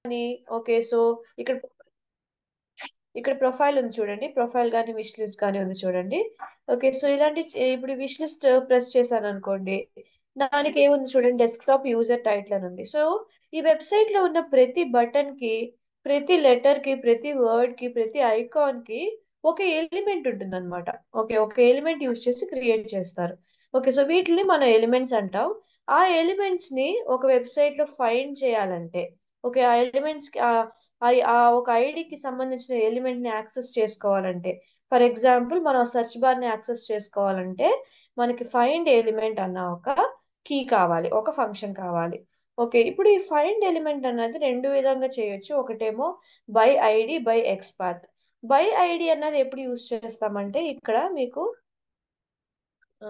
కానీ okay so ఇక్కడ ఇక్కడ ప్రొఫైల్ ఉంది చూడండి ప్రొఫైల్ కానీ విష్ లిస్ట్ కానీ ఉంది చూడండి ఓకే సో ఇలాంటి చే- ఇప్పుడు విష్ లిస్ట్ ప్రెస్ చేశాను అనుకోండి దానికి ఏముంది చూడండి డెస్క్టాప్ యూజర్ టైటిల్ అని ఉంది సో ఈ వెబ్సైట్ లో ఉన్న ప్రతి బటన్ కి ప్రతి లెటర్ కి ప్రతి వర్డ్ కి ప్రతి ఐకాన్ కి ఒక ఎలిమెంట్ ఉంటుంది అనమాట ఓకే ఒక ఎలిమెంట్ యూజ్ చేసి క్రియేట్ చేస్తారు ఓకే సో వీటిని మనం ఎలిమెంట్స్ అంటాం ఆ ఎలిమెంట్స్ ని ఒక వెబ్సైట్ లో ఫైండ్ చేయాలంటే ఓకే ఆ ఎలిమెంట్స్ కి ఆ ఆ- ఆ ఒక ఐడికి సంబంధించిన ఎలిమెంట్ ని యాక్సెస్ చేసుకోవాలంటే ఫర్ ఎగ్జాంపుల్ మనం సెర్చ్ బార్ ని యాక్సెస్ చేసుకోవాలంటే మనకి ఫైండ్ ఎలిమెంట్ అన్న ఒక కీ కావాలి ఒక ఫంక్షన్ కావాలి ఓకే ఇప్పుడు ఈ ఫైండ్ ఎలిమెంట్ అన్నది రెండు విధంగా చేయొచ్చు ఒకటేమో by ID by XPath by ID అన్నది ఎప్పుడు యూజ్ చేస్తామంటే ఇక్కడ మీకు ఆ,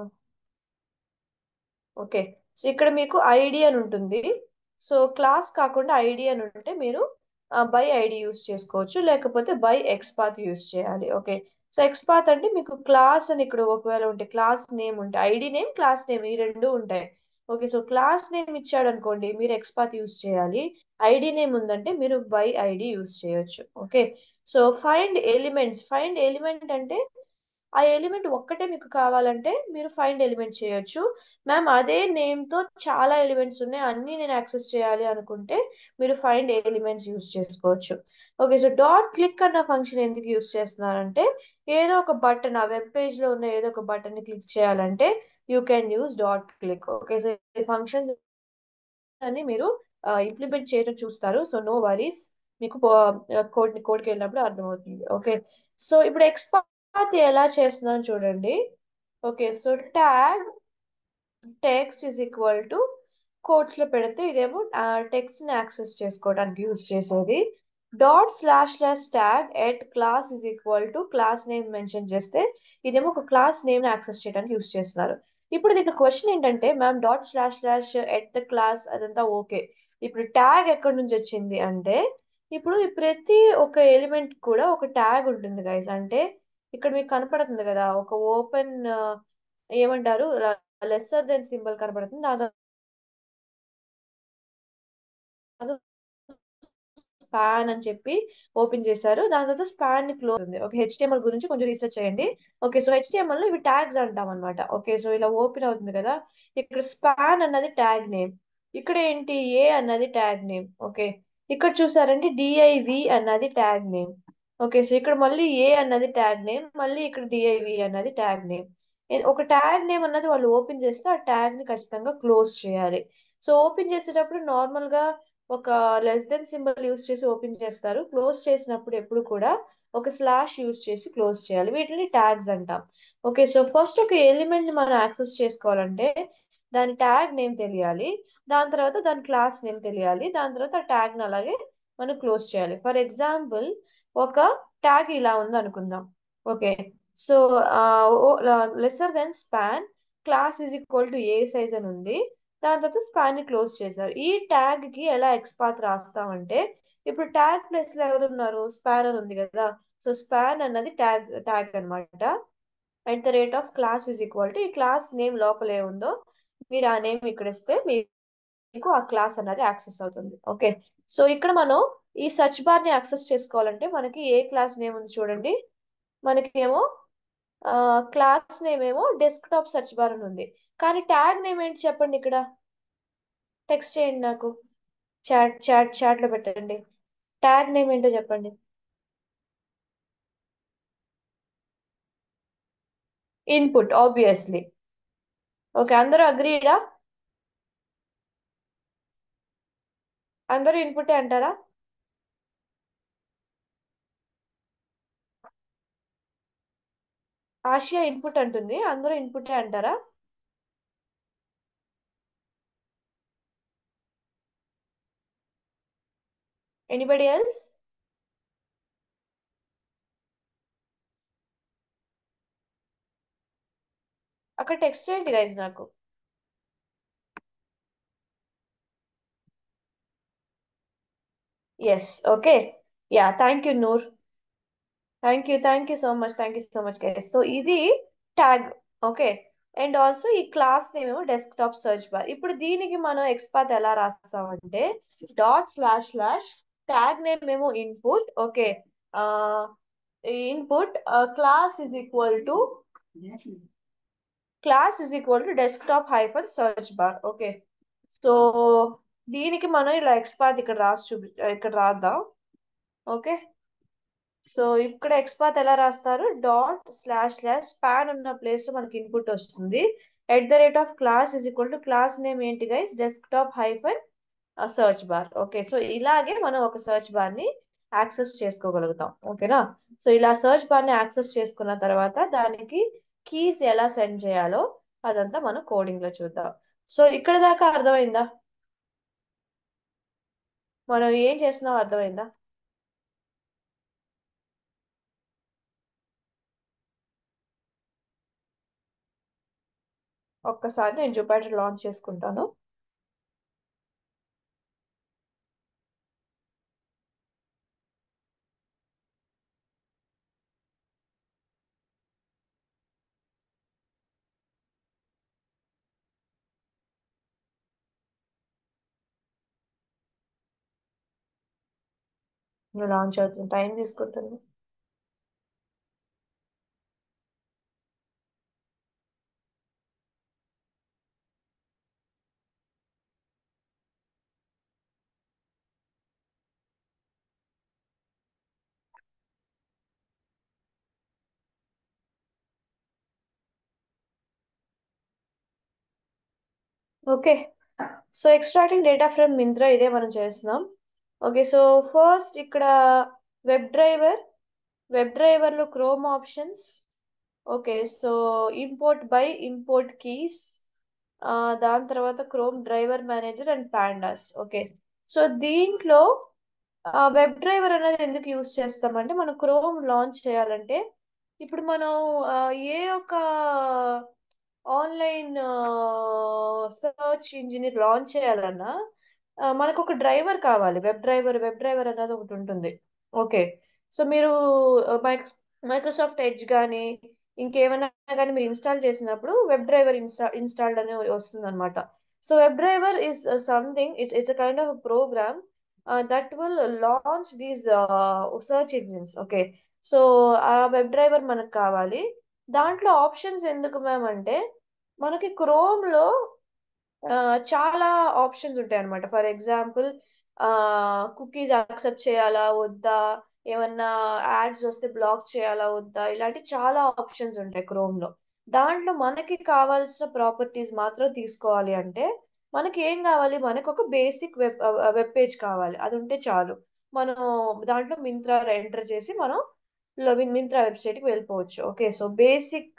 ఓకే సో ఇక్కడ మీకు ఐడి అని ఉంటుంది సో క్లాస్ కాకుండా ఐడి అని ఉంటే మీరు బై ఐడి యూస్ చేసుకోవచ్చు లేకపోతే బై ఎక్స్పాత్ యూస్ చేయాలి ఓకే సో ఎక్స్పాత్ అంటే మీకు క్లాస్ అని ఇక్కడ ఒకవేళ ఉంటే క్లాస్ నేమ్ ఉంటే ఐడి నేమ్ క్లాస్ నేమ్ ఈ రెండు ఉంటాయి ఓకే సో క్లాస్ నేమ్ ఇచ్చాడు అనుకోండి మీరు ఎక్స్పాత్ యూస్ చేయాలి ఐడి నేమ్ ఉందంటే మీరు బై ఐడి యూస్ చేయొచ్చు okay so find elements find element అంటే ఆ ఎలిమెంట్ ఒక్కటే మీకు కావాలంటే మీరు ఫైండ్ ఎలిమెంట్ చేయొచ్చు మ్యామ్ అదే నేమ్ తో చాలా ఎలిమెంట్స్ ఉన్నాయి అన్ని నేను యాక్సెస్ చేయాలి అనుకుంటే మీరు ఫైండ్ ఎలిమెంట్స్ యూస్ చేసుకోవచ్చు ఓకే సో డాట్ క్లిక్ అన్న ఫంక్షన్ ఎందుకు యూస్ చేస్తున్నారంటే ఏదో ఒక బటన్ ఆ వెబ్ పేజ్ లో ఉన్న ఏదో ఒక బటన్ ని క్లిక్ చేయాలంటే you can use dot click okay so ఈ ఫంక్షన్ అని మీరు ఇంప్లిమెంట్ చేయడం చూస్తారు సో నో వరీస్ మీకు కోడ్ కోడ్కి వెళ్ళినప్పుడు అర్థమవుతుంది ఓకే సో ఇప్పుడు ఎక్స్పాత్ ఎలా చేస్తున్నాను చూడండి okay so tag text is equal to quotes లో పెడితే ఇదేమో టెక్స్ట్ ని యాక్సెస్ చేసుకోవడానికి యూజ్ చేసేది dot slash slash tag at class is equal to class name mention చేస్తే ఇదేమో ఒక క్లాస్ నేమ్ ని యాక్సెస్ చేయడానికి యూజ్ చేస్తున్నారు ఇప్పుడు దీనికి క్వశ్చన్ ఏంటంటే ma'am dot slash slash at the class అదంతా ఓకే ఇప్పుడు ట్యాగ్ ఎక్కడి నుంచి వచ్చింది అంటే ఇప్పుడు ఈ ప్రతి ఒక ఎలిమెంట్ కూడా ఒక ట్యాగ్ ఉంటుంది గైస్ అంటే ఇక్కడ మీకు కనపడుతుంది కదా ఒక ఓపెన్ ఏమంటారు లెస్సర్ దెన్ సింబల్ కనపడుతుంది దాని స్పాన్ అని చెప్పి ఓపెన్ చేశారు దాని తర్వాత స్పాన్ ని క్లోజ్ ఉంది ఓకే హెచ్టిఎంఎల్ గురించి కొంచెం రీసెర్చ్ చేయండి ఓకే సో హెచ్టిఎంఎల్ లో ఇవి ట్యాగ్స్ అంటాం అనమాట ఓకే సో ఇలా ఓపెన్ అవుతుంది కదా ఇక్కడ స్పాన్ అన్నది ట్యాగ్ నేమ్ ఇక్కడ ఏంటి ఏ అన్నది ట్యాగ్ నేమ్ ఓకే ఇక్కడ చూసారంటే డిఐవి అన్నది ట్యాగ్ నేమ్ ఓకే సో ఇక్కడ మళ్ళీ ఏ అన్నది ట్యాగ్ నేమ్ మళ్ళీ ఇక్కడ డిఐవి అన్నది ట్యాగ్ నేమ్ ఒక ట్యాగ్ నేమ్ అన్నది వాళ్ళు ఓపెన్ చేస్తే ఆ ట్యాగ్ ని ఖచ్చితంగా క్లోజ్ చేయాలి సో ఓపెన్ చేసేటప్పుడు నార్మల్ గా ఒక లెస్ దెన్ సింబల్ యూస్ చేసి ఓపెన్ చేస్తారు క్లోజ్ చేసినప్పుడు ఎప్పుడు కూడా ఒక స్లాష్ యూస్ చేసి క్లోజ్ చేయాలి వీటిని ట్యాగ్స్ అంటాం ఓకే సో ఫస్ట్ ఒక ఎలిమెంట్ ని మనం యాక్సెస్ చేసుకోవాలంటే దాని ట్యాగ్ నేమ్ తెలియాలి దాని తర్వాత దాని క్లాస్ నేమ్ తెలియాలి దాని తర్వాత ఆ ట్యాగ్ ని అలాగే మనం క్లోజ్ చేయాలి ఫర్ ఎగ్జాంపుల్ ఒక ట్యాగ్ ఇలా ఉంది అనుకుందాం okay so lesser than span class is equal to a size అని ఉంది దాని తర్వాత స్పాన్ ని క్లోజ్ చేశారు ఈ ట్యాగ్ కి ఎలా ఎక్స్పాత్ రాస్తామంటే ఇప్పుడు ట్యాగ్ ప్లేస్ లో ఎవరు ఉన్నారు స్పాన్ అని ఉంది కదా సో స్పాన్ అన్నది ట్యాగ్ ట్యాగ్ అనమాట at the rate of class is equal to ఈ క్లాస్ నేమ్ లోపల ఏ ఉందో మీరు ఆ నేమ్ ఇక్కడ ఇస్తే మీకు ఆ క్లాస్ అన్నది యాక్సెస్ అవుతుంది ఓకే సో ఇక్కడ మనం ఈ సర్చ్ బార్ ని యాక్సెస్ చేసుకోవాలంటే మనకి ఏ క్లాస్ నేమ్ ఉంది చూడండి మనకి ఏమో క్లాస్ నేమ్ ఏమో డెస్క్టాప్ సర్చ్ బార్ అని ఉంది కానీ ట్యాగ్ నేమ్ ఏంటి చెప్పండి ఇక్కడ టెక్స్ట్ చేయండి నాకు చాట్ చాట్ చాట్ లో పెట్టండి ట్యాగ్ నేమ్ ఏంటో చెప్పండి ఇన్పుట్ ఆబ్వియస్లీ ఓకే అందరూ అగ్రీడా అందరూ ఇన్పుటే అంటారా ఆసియా ఇన్పుట్ అంటుంది అందరూ ఇన్పుటే అంటారా ఎనీబడి ఎల్స్ అక్కడ టెక్స్ట్ చేయండి గైజ్ నాకు yes okay yeah thank you Noor thank you thank you so much thank you so much guys so ఇది ట్యాగ్ ఓకే అండ్ ఆల్సో ఈ క్లాస్ నేమ్ ఏమో డెస్క్టాప్ సర్చ్ బార్ ఇప్పుడు దీనికి మనం ఎక్స్పాత్ ఎలా రాస్తామంటే dot slash slash tag name ఏమో input okay input class is equal to class is equal to desktop hyphen search bar okay so దీనికి మనం ఇలా ఎక్స్పాత్ ఇక్కడ రాసి చూపి ఇక్కడ రాద్దాం ఓకే సో ఇక్కడ ఎక్స్పాత్ ఎలా రాస్తారు డాట్ స్లాష్ స్లాష్ స్పాన్ ఉన్న ప్లేస్ లో మనకి ఇన్పుట్ వస్తుంది at the rate of class is equal to class name ఏంటి guys desktop hyphen search bar okay so ఇలాగే మనం ఒక సర్చ్ బార్ ని యాక్సెస్ చేసుకోగలుగుతాం ఓకేనా సో ఇలా సర్చ్ బార్ ని యాక్సెస్ చేసుకున్న తర్వాత దానికి కీస్ ఎలా సెండ్ చేయాలో అదంతా మనం కోడింగ్ లో చూద్దాం సో ఇక్కడ దాకా అర్థమైందా మనం ఏం చేస్తున్నాం అర్థమైందా ఒక్కసారి నేను జూపైటర్ లాంచ్ చేసుకుంటాను లాంచ్ అవుతుంది టైం తీసుకుంటుంది okay so extracting data from Myntra ఇదే మనం చేస్తున్నాం ఓకే సో ఫస్ట్ ఇక్కడ వెబ్ డ్రైవర్ వెబ్ డ్రైవర్లో Chrome options okay so import by import keys దాని తర్వాత Chrome driver manager and pandas okay so దీంట్లో వెబ్ డ్రైవర్ అనేది ఎందుకు యూస్ చేస్తామంటే మనం క్రోమ్ లాంచ్ చేయాలంటే ఇప్పుడు మనం ఆ, ఏ ఒక ఆన్లైన్ సర్చ్ ఇంజిన్ లాంచ్ చేయాలన్నా ఆ, మనకు ఒక డ్రైవర్ కావాలి వెబ్ డ్రైవర్ వెబ్ డ్రైవర్ అనేది ఒకటి ఉంటుంది ఓకే సో మీరు మైక్రో మైక్రోసాఫ్ట్ ఎడ్జ్ కానీ ఇంకేమైనా కానీ మీరు ఇన్స్టాల్ చేసినప్పుడు వెబ్ డ్రైవర్ ఇన్స్టా ఇన్స్టాల్డ్ అని వస్తుంది అనమాట so web driver is something it's it's a kind of program that will launch these search engines okay so ఆ వెబ్ డ్రైవర్ మనకు కావాలి దాంట్లో ఆప్షన్స్ ఎందుకు మ్యామ్ అంటే మనకి క్రోమ్ లో ఆ, చాలా ఆప్షన్స్ ఉంటాయి అనమాట ఫర్ ఎగ్జాంపుల్ కుకీస్ యాక్సెప్ట్ చేయాలా వద్దా ఏమన్నా యాడ్స్ వస్తే బ్లాక్ చేయాలా వద్దా ఇలాంటి చాలా ఆప్షన్స్ ఉంటాయి క్రోమ్ లో దాంట్లో మనకి కావాల్సిన ప్రాపర్టీస్ మాత్రం తీసుకోవాలి అంటే మనకి ఏం కావాలి మనకు ఒక బేసిక్ వెబ్ వెబ్ పేజ్ కావాలి అది ఉంటే చాలు మనం దాంట్లో మింత్రా ఎంటర్ చేసి మనం మింత్రా వెబ్సైట్కి వెళ్ళిపోవచ్చు okay so basic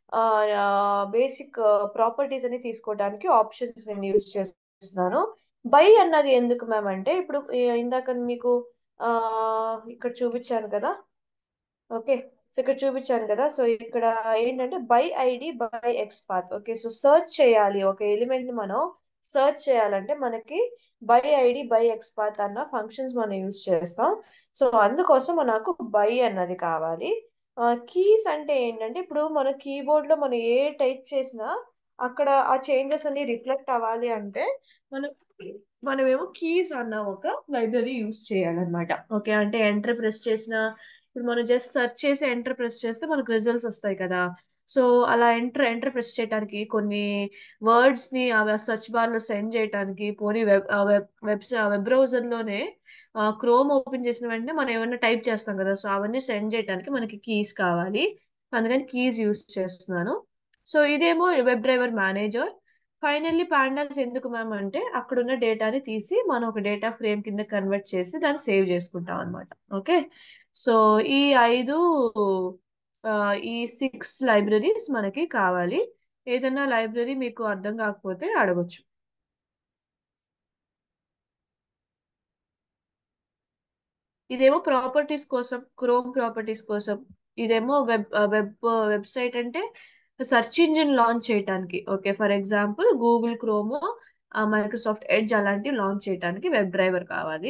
basic properties అని తీసుకోవడానికి ఆప్షన్స్ నేను యూజ్ చేస్తున్నాను బై అన్నది ఎందుకు మ్యామ్ అంటే ఇప్పుడు ఈ- ఇందాక మీకు ఆ, ఇక్కడ చూపించాను కదా ఓకే సో ఇక్కడ చూపించాను కదా సో ఇక్కడ ఏంటంటే by ID by XPath okay so search చేయాలి ఒక ఎలిమెంట్ ని మనం సర్చ్ చేయాలంటే మనకి బై ఐడి బై ఎక్స్పాత్ అన్న ఫంక్షన్స్ మనం యూజ్ చేస్తాం సో అందుకోసం మనకు బై అన్నది కావాలి కీస్ అంటే ఏంటంటే ఇప్పుడు మన కీబోర్డ్ లో మనం ఏ టైప్ చేసినా అక్కడ ఆ చేంజెస్ అన్ని రిఫ్లెక్ట్ అవ్వాలి అంటే మనం మనమేమో కీస్ అన్న ఒక లైబ్రరీ యూజ్ చేయాలన్నమాట ఓకే అంటే ఎంటర్ ప్రెస్ చేసిన ఇప్పుడు మనం జస్ట్ సెర్చ్ చేసి ఎంటర్ ప్రెస్ చేస్తే మనకు రిజల్ట్స్ వస్తాయి కదా సో అలా ఎంటర్ ఎంటర్ ప్రెస్ చేయడానికి కొన్ని వర్డ్స్ ని ఆ సెర్చ్ బార్ లో సెండ్ చేయడానికి పోనీ web web web web browser లోనే క్రోమ్ ఓపెన్ చేసిన వెంటనే మనం ఏమన్నా టైప్ చేస్తాం కదా సో అవన్నీ సెండ్ చేయడానికి మనకి కీస్ కావాలి అందుకని కీస్ యూస్ చేస్తున్నాను సో ఇదేమో web driver manager finally pandas ఎందుకు మ్యామ్ అంటే అక్కడ ఉన్న డేటాని తీసి మనం ఒక డేటా ఫ్రేమ్ కింద కన్వర్ట్ చేసి దాన్ని సేవ్ చేసుకుంటాం అనమాట ఓకే సో ఈ ఐదు ఆ, ఈ సిక్స్ లైబ్రరీస్ మనకి కావాలి ఏదైనా లైబ్రరీ మీకు అర్థం కాకపోతే అడగొచ్చు ఇదేమో ప్రాపర్టీస్ కోసం క్రోమ్ ప్రాపర్టీస్ కోసం ఇదేమో వెబ్ వెబ్ వెబ్సైట్ అంటే సెర్చ్ ఇంజిన్ లాంచ్ చేయడానికి okay for example Google Chrome Microsoft Edge అలాంటివి లాంచ్ చేయడానికి వెబ్ డ్రైవర్ కావాలి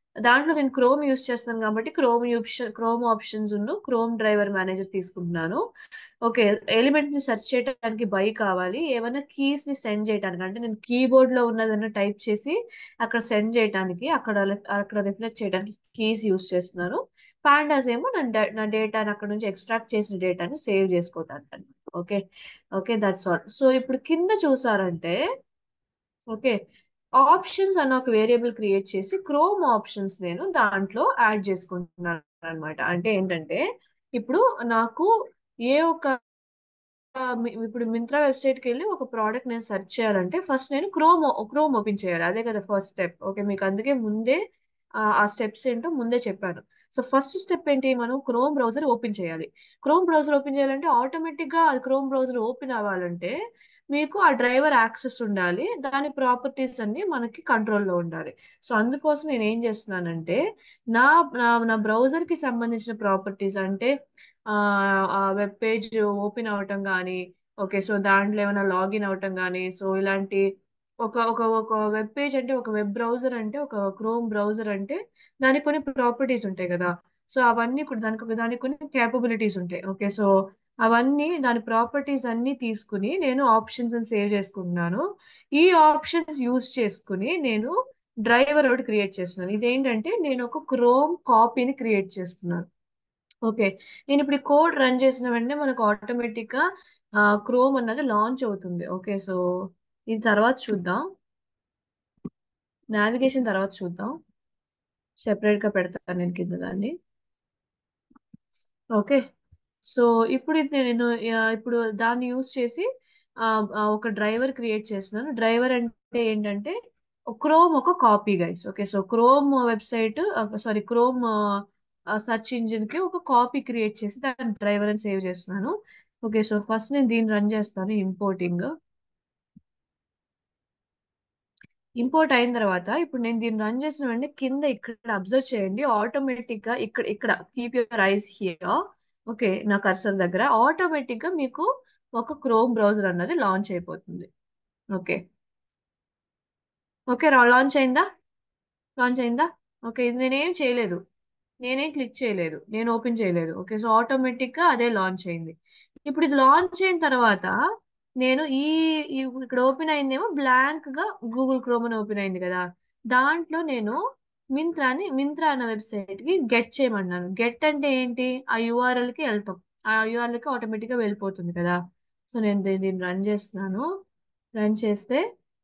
దాంట్లో నేను క్రోమ్ యూస్ చేస్తాను కాబట్టి క్రోమ్ ఆప్షన్ క్రోమ్ ఆప్షన్స్ ఉన్న క్రోమ్ డ్రైవర్ మేనేజర్ తీసుకుంటున్నాను ఓకే ఎలిమెంట్ ని సెర్చ్ చేయడానికి బై కావాలి ఏమైనా కీస్ ని సెండ్ చేయడానికి అంటే నేను కీబోర్డ్ లో ఉన్నదన్న టైప్ చేసి అక్కడ సెండ్ చేయడానికి అక్కడ అక్కడ రిఫ్లెక్ట్ చేయడానికి కీస్ యూస్ చేస్తున్నాను పాండాస్ ఏమో నా డా- నా డేటాని అక్కడ నుంచి ఎక్స్ట్రాక్ట్ చేసిన డేటాని సేవ్ చేసుకోవడానికి okay okay that's all so ఇప్పుడు కింద చూసారంటే ఓకే ఆప్షన్స్ అన్న ఒక వేరియబుల్ క్రియేట్ చేసి క్రోమ్ ఆప్షన్స్ నేను దాంట్లో యాడ్ చేసుకుంటున్నాను అనమాట అంటే ఏంటంటే ఇప్పుడు నాకు ఏ ఒక ఆ, మీ- ఇప్పుడు మింత్రా వెబ్సైట్కి వెళ్ళి ఒక ప్రోడక్ట్ నేను సెర్చ్ చేయాలంటే ఫస్ట్ నేను క్రోమ్ క్రోమ్ ఓపెన్ చేయాలి అదే కదా ఫస్ట్ స్టెప్ ఓకే మీకు అందుకే ముందే ఆ ఆ స్టెప్స్ ఏంటో ముందే చెప్పాను సో ఫస్ట్ స్టెప్ ఏంటి మనం క్రోమ్ బ్రౌజర్ ఓపెన్ చేయాలి క్రోమ్ బ్రౌజర్ ఓపెన్ చేయాలంటే ఆటోమేటిక్ గా అది క్రోమ్ బ్రౌజర్ ఓపెన్ అవ్వాలంటే మీకు ఆ డ్రైవర్ యాక్సెస్ ఉండాలి దాని ప్రాపర్టీస్ అన్ని మనకి కంట్రోల్లో ఉండాలి సో అందుకోసం నేను ఏం చేస్తున్నానంటే నా నా నా browser కి సంబంధించిన ప్రాపర్టీస్ అంటే ఆ వెబ్ పేజ్ ఓపెన్ అవటం కానీ ఓకే సో దాంట్లో ఏమైనా లాగిన్ అవటం కానీ సో ఇలాంటి ఒక ఒక ఒక వెబ్ పేజ్ అంటే ఒక వెబ్ బ్రౌజర్ అంటే ఒక క్రోమ్ బ్రౌజర్ అంటే దానికి కొన్ని ప్రాపర్టీస్ ఉంటాయి కదా సో అవన్నీ కూడా దానికి ఒక- దానికి కొన్ని క్యాపబిలిటీస్ ఉంటాయి ఓకే సో అవన్నీ దాని ప్రాపర్టీస్ అన్ని తీసుకుని నేను ఆప్షన్స్ సేవ్ చేసుకుంటున్నాను ఈ ఆప్షన్స్ యూస్ చేసుకుని నేను డ్రైవర్ ఒకటి క్రియేట్ చేస్తున్నాను ఇదేంటంటే నేను ఒక క్రోమ్ కాపీని క్రియేట్ చేస్తున్నాను ఓకే నేను ఇప్పుడు కోడ్ రన్ చేసిన వెంటనే మనకు ఆటోమేటిక్ గా క్రోమ్ అన్నది లాంచ్ అవుతుంది ఓకే సో ఇది తర్వాత చూద్దాం నావిగేషన్ తర్వాత చూద్దాం సెపరేట్ గా పెడతాను నేను కింద దాన్ని ఓకే సో ఇప్పుడు ఇది నేను ఆ, ఇప్పుడు దాన్ని యూస్ చేసి ఆ, ఆ, ఒక డ్రైవర్ క్రియేట్ చేస్తున్నాను డ్రైవర్ అంటే ఏంటంటే క్రోమ్ ఒక copy guys okay so Chrome website sorry Chrome search engine కి ఒక కాపీ క్రియేట్ చేసి దాని డ్రైవర్ అని సేవ్ చేస్తున్నాను ఓకే సో ఫస్ట్ నేను దీన్ని రన్ చేస్తాను ఇంపోర్టింగ్ ఇంపోర్ట్ అయిన తర్వాత ఇప్పుడు నేను దీన్ని రన్ చేసిన వెంటనే కింద ఇక్కడ అబ్జర్వ్ చేయండి ఆటోమేటిక్ గా ఇక్కడ ఇక్కడ keep your eyes here okay నా కర్సర్ దగ్గర ఆటోమేటిక్ గా మీకు ఒక క్రోమ్ బ్రౌజర్ అన్నది లాంచ్ అయిపోతుంది ఓకే ఓకే లాంచ్ అయిందా లాంచ్ అయిందా ఓకే ఇది నేనేం చేయలేదు నేనేం క్లిక్ చేయలేదు నేను ఓపెన్ చేయలేదు ఓకే సో ఆటోమేటిక్ గా అదే లాంచ్ అయింది ఇప్పుడు ఇది లాంచ్ అయిన తర్వాత నేను ఈ ఈ- ఇక్కడ ఓపెన్ అయిందేమో బ్లాంక్ గా గూగుల్ క్రోమ్ అని ఓపెన్ అయింది కదా దాంట్లో నేను మింత్రాని మింత్రా అన్న వెబ్సైట్ కి గెట్ చేయమన్నాను గెట్ అంటే ఏంటి ఆ యూఆర్ఎల్ కి వెళ్తాం ఆ యూఆర్ఎల్ కి ఆటోమేటిక్ గా వెళ్ళిపోతుంది కదా సో నేను దీ- దీన్ని రన్ చేస్తున్నాను రన్ చేస్తే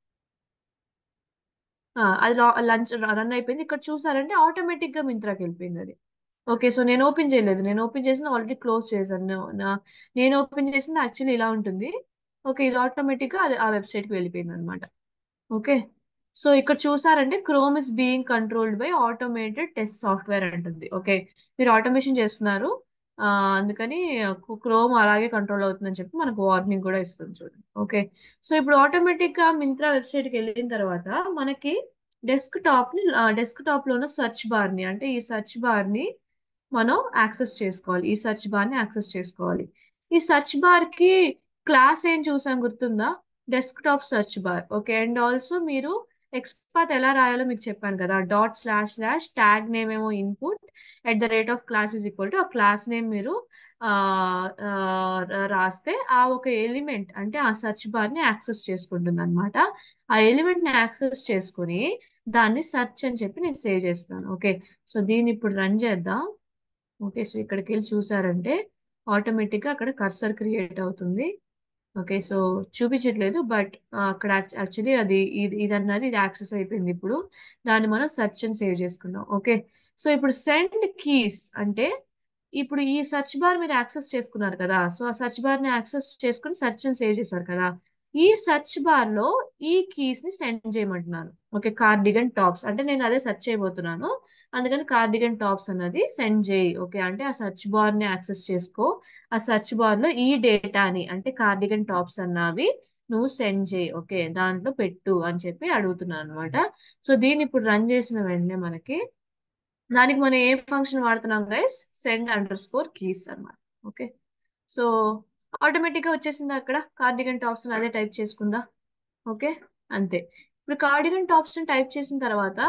ఆ, అది లంచ్ రన్ అయిపోయింది ఇక్కడ చూసారంటే ఆటోమేటిక్ గా మింత్రాకి వెళ్ళిపోయింది అది ఓకే సో నేను ఓపెన్ చేయలేదు నేను ఓపెన్ చేసిన ఆల్రెడీ క్లోజ్ చేశాను నా- నా- నేను ఓపెన్ చేసింది యాక్చువల్లీ ఇలా ఉంటుంది ఓకే ఇది ఆటోమేటిక్ గా అది ఆ వెబ్సైట్ కి వెళ్ళిపోయింది అనమాట ఓకే సో ఇక్కడ చూసారంటే Chrome is being controlled by automated test software అంటుంది ఓకే మీరు ఆటోమేషన్ చేస్తున్నారు ఆ, అందుకని క్రోమ్ అలాగే కంట్రోల్ అవుతుందని చెప్పి మనకు వార్నింగ్ కూడా ఇస్తుంది చూడండి ఓకే సో ఇప్పుడు ఆటోమేటిక్ గా మింత్రా వెబ్సైట్ కి వెళ్ళిన తర్వాత మనకి డెస్క్ టాప్ ని డెస్క్ టాప్ లో ఉన్న సెర్చ్ బార్ ని అంటే ఈ సెర్చ్ బార్ ని మనం యాక్సెస్ చేసుకోవాలి ఈ సెర్చ్ బార్ ని యాక్సెస్ చేసుకోవాలి ఈ సెర్చ్ బార్ కి క్లాస్ ఏం చూసాం గుర్తుందా desktop search bar okay and also మీరు ఎక్స్పాత్ ఎలా రాయాలో మీకు చెప్పాను కదా dot slash slash tag name ఏమో input at the rate of class is equal to ఆ క్లాస్ నేమ్ మీరు ఆ, ఆ, రాస్తే ఆ ఒక ఎలిమెంట్ అంటే ఆ సెర్చ్ బార్ ని యాక్సెస్ చేసుకుంటుంది అనమాట ఆ ఎలిమెంట్ ని యాక్సెస్ చేసుకుని దాన్ని సెర్చ్ అని చెప్పి నేను సేవ్ చేస్తాను ఓకే సో దీన్ని ఇప్పుడు రన్ చేద్దాం ఓకే సో ఇక్కడికి వెళ్ళి చూసారంటే ఆటోమేటిక్ గా అక్కడ కర్సర్ క్రియేట్ అవుతుంది ఓకే సో చూపించట్లేదు బట్ అక్కడ యాక్చువల్లీ అది ఇది ఇది అన్నది ఇది యాక్సెస్ అయిపోయింది ఇప్పుడు దాన్ని మనం సెర్చ్ అని సేవ్ చేసుకున్నాం ఓకే సో ఇప్పుడు సెండ్ కీస్ అంటే ఇప్పుడు ఈ సెర్చ్ బార్ మీరు యాక్సెస్ చేసుకున్నారు కదా సో ఆ సెర్చ్ బార్ ని యాక్సెస్ చేసుకుని సెర్చ్ అని సేవ్ చేశారు కదా ఈ సెర్చ్ బార్ లో ఈ కీస్ ని సెండ్ చేయమంటున్నాను ఓకే కార్డిగన్ టాప్స్ అంటే నేను అదే సెర్చ్ చేయబోతున్నాను అందుకని కార్డిగన్ టాప్స్ అన్నది సెండ్ చేయి ఓకే అంటే ఆ సెర్చ్ బార్ ని యాక్సెస్ చేసుకో ఆ సెర్చ్ బార్ లో ఈ డేటాని అంటే కార్డిగన్ టాప్స్ అన్నవి నువ్వు సెండ్ చేయి ఓకే దాంట్లో పెట్టు అని చెప్పి అడుగుతున్నాను అనమాట సో దీన్ని ఇప్పుడు రన్ చేసిన వెంటనే మనకి దానికి మనం ఏ ఫంక్షన్ వాడుతున్నాం గైస్ సెండ్ అండర్ స్కోర్ కీస్ అనమాట ఓకే సో ఆటోమేటిక్ గా వచ్చేసింది అక్కడ కార్డిగన్ టాప్స్ అదే టైప్ చేసుకుందా ఓకే అంతే ఇప్పుడు కార్డిగన్ టాప్స్ టైప్ చేసిన తర్వాత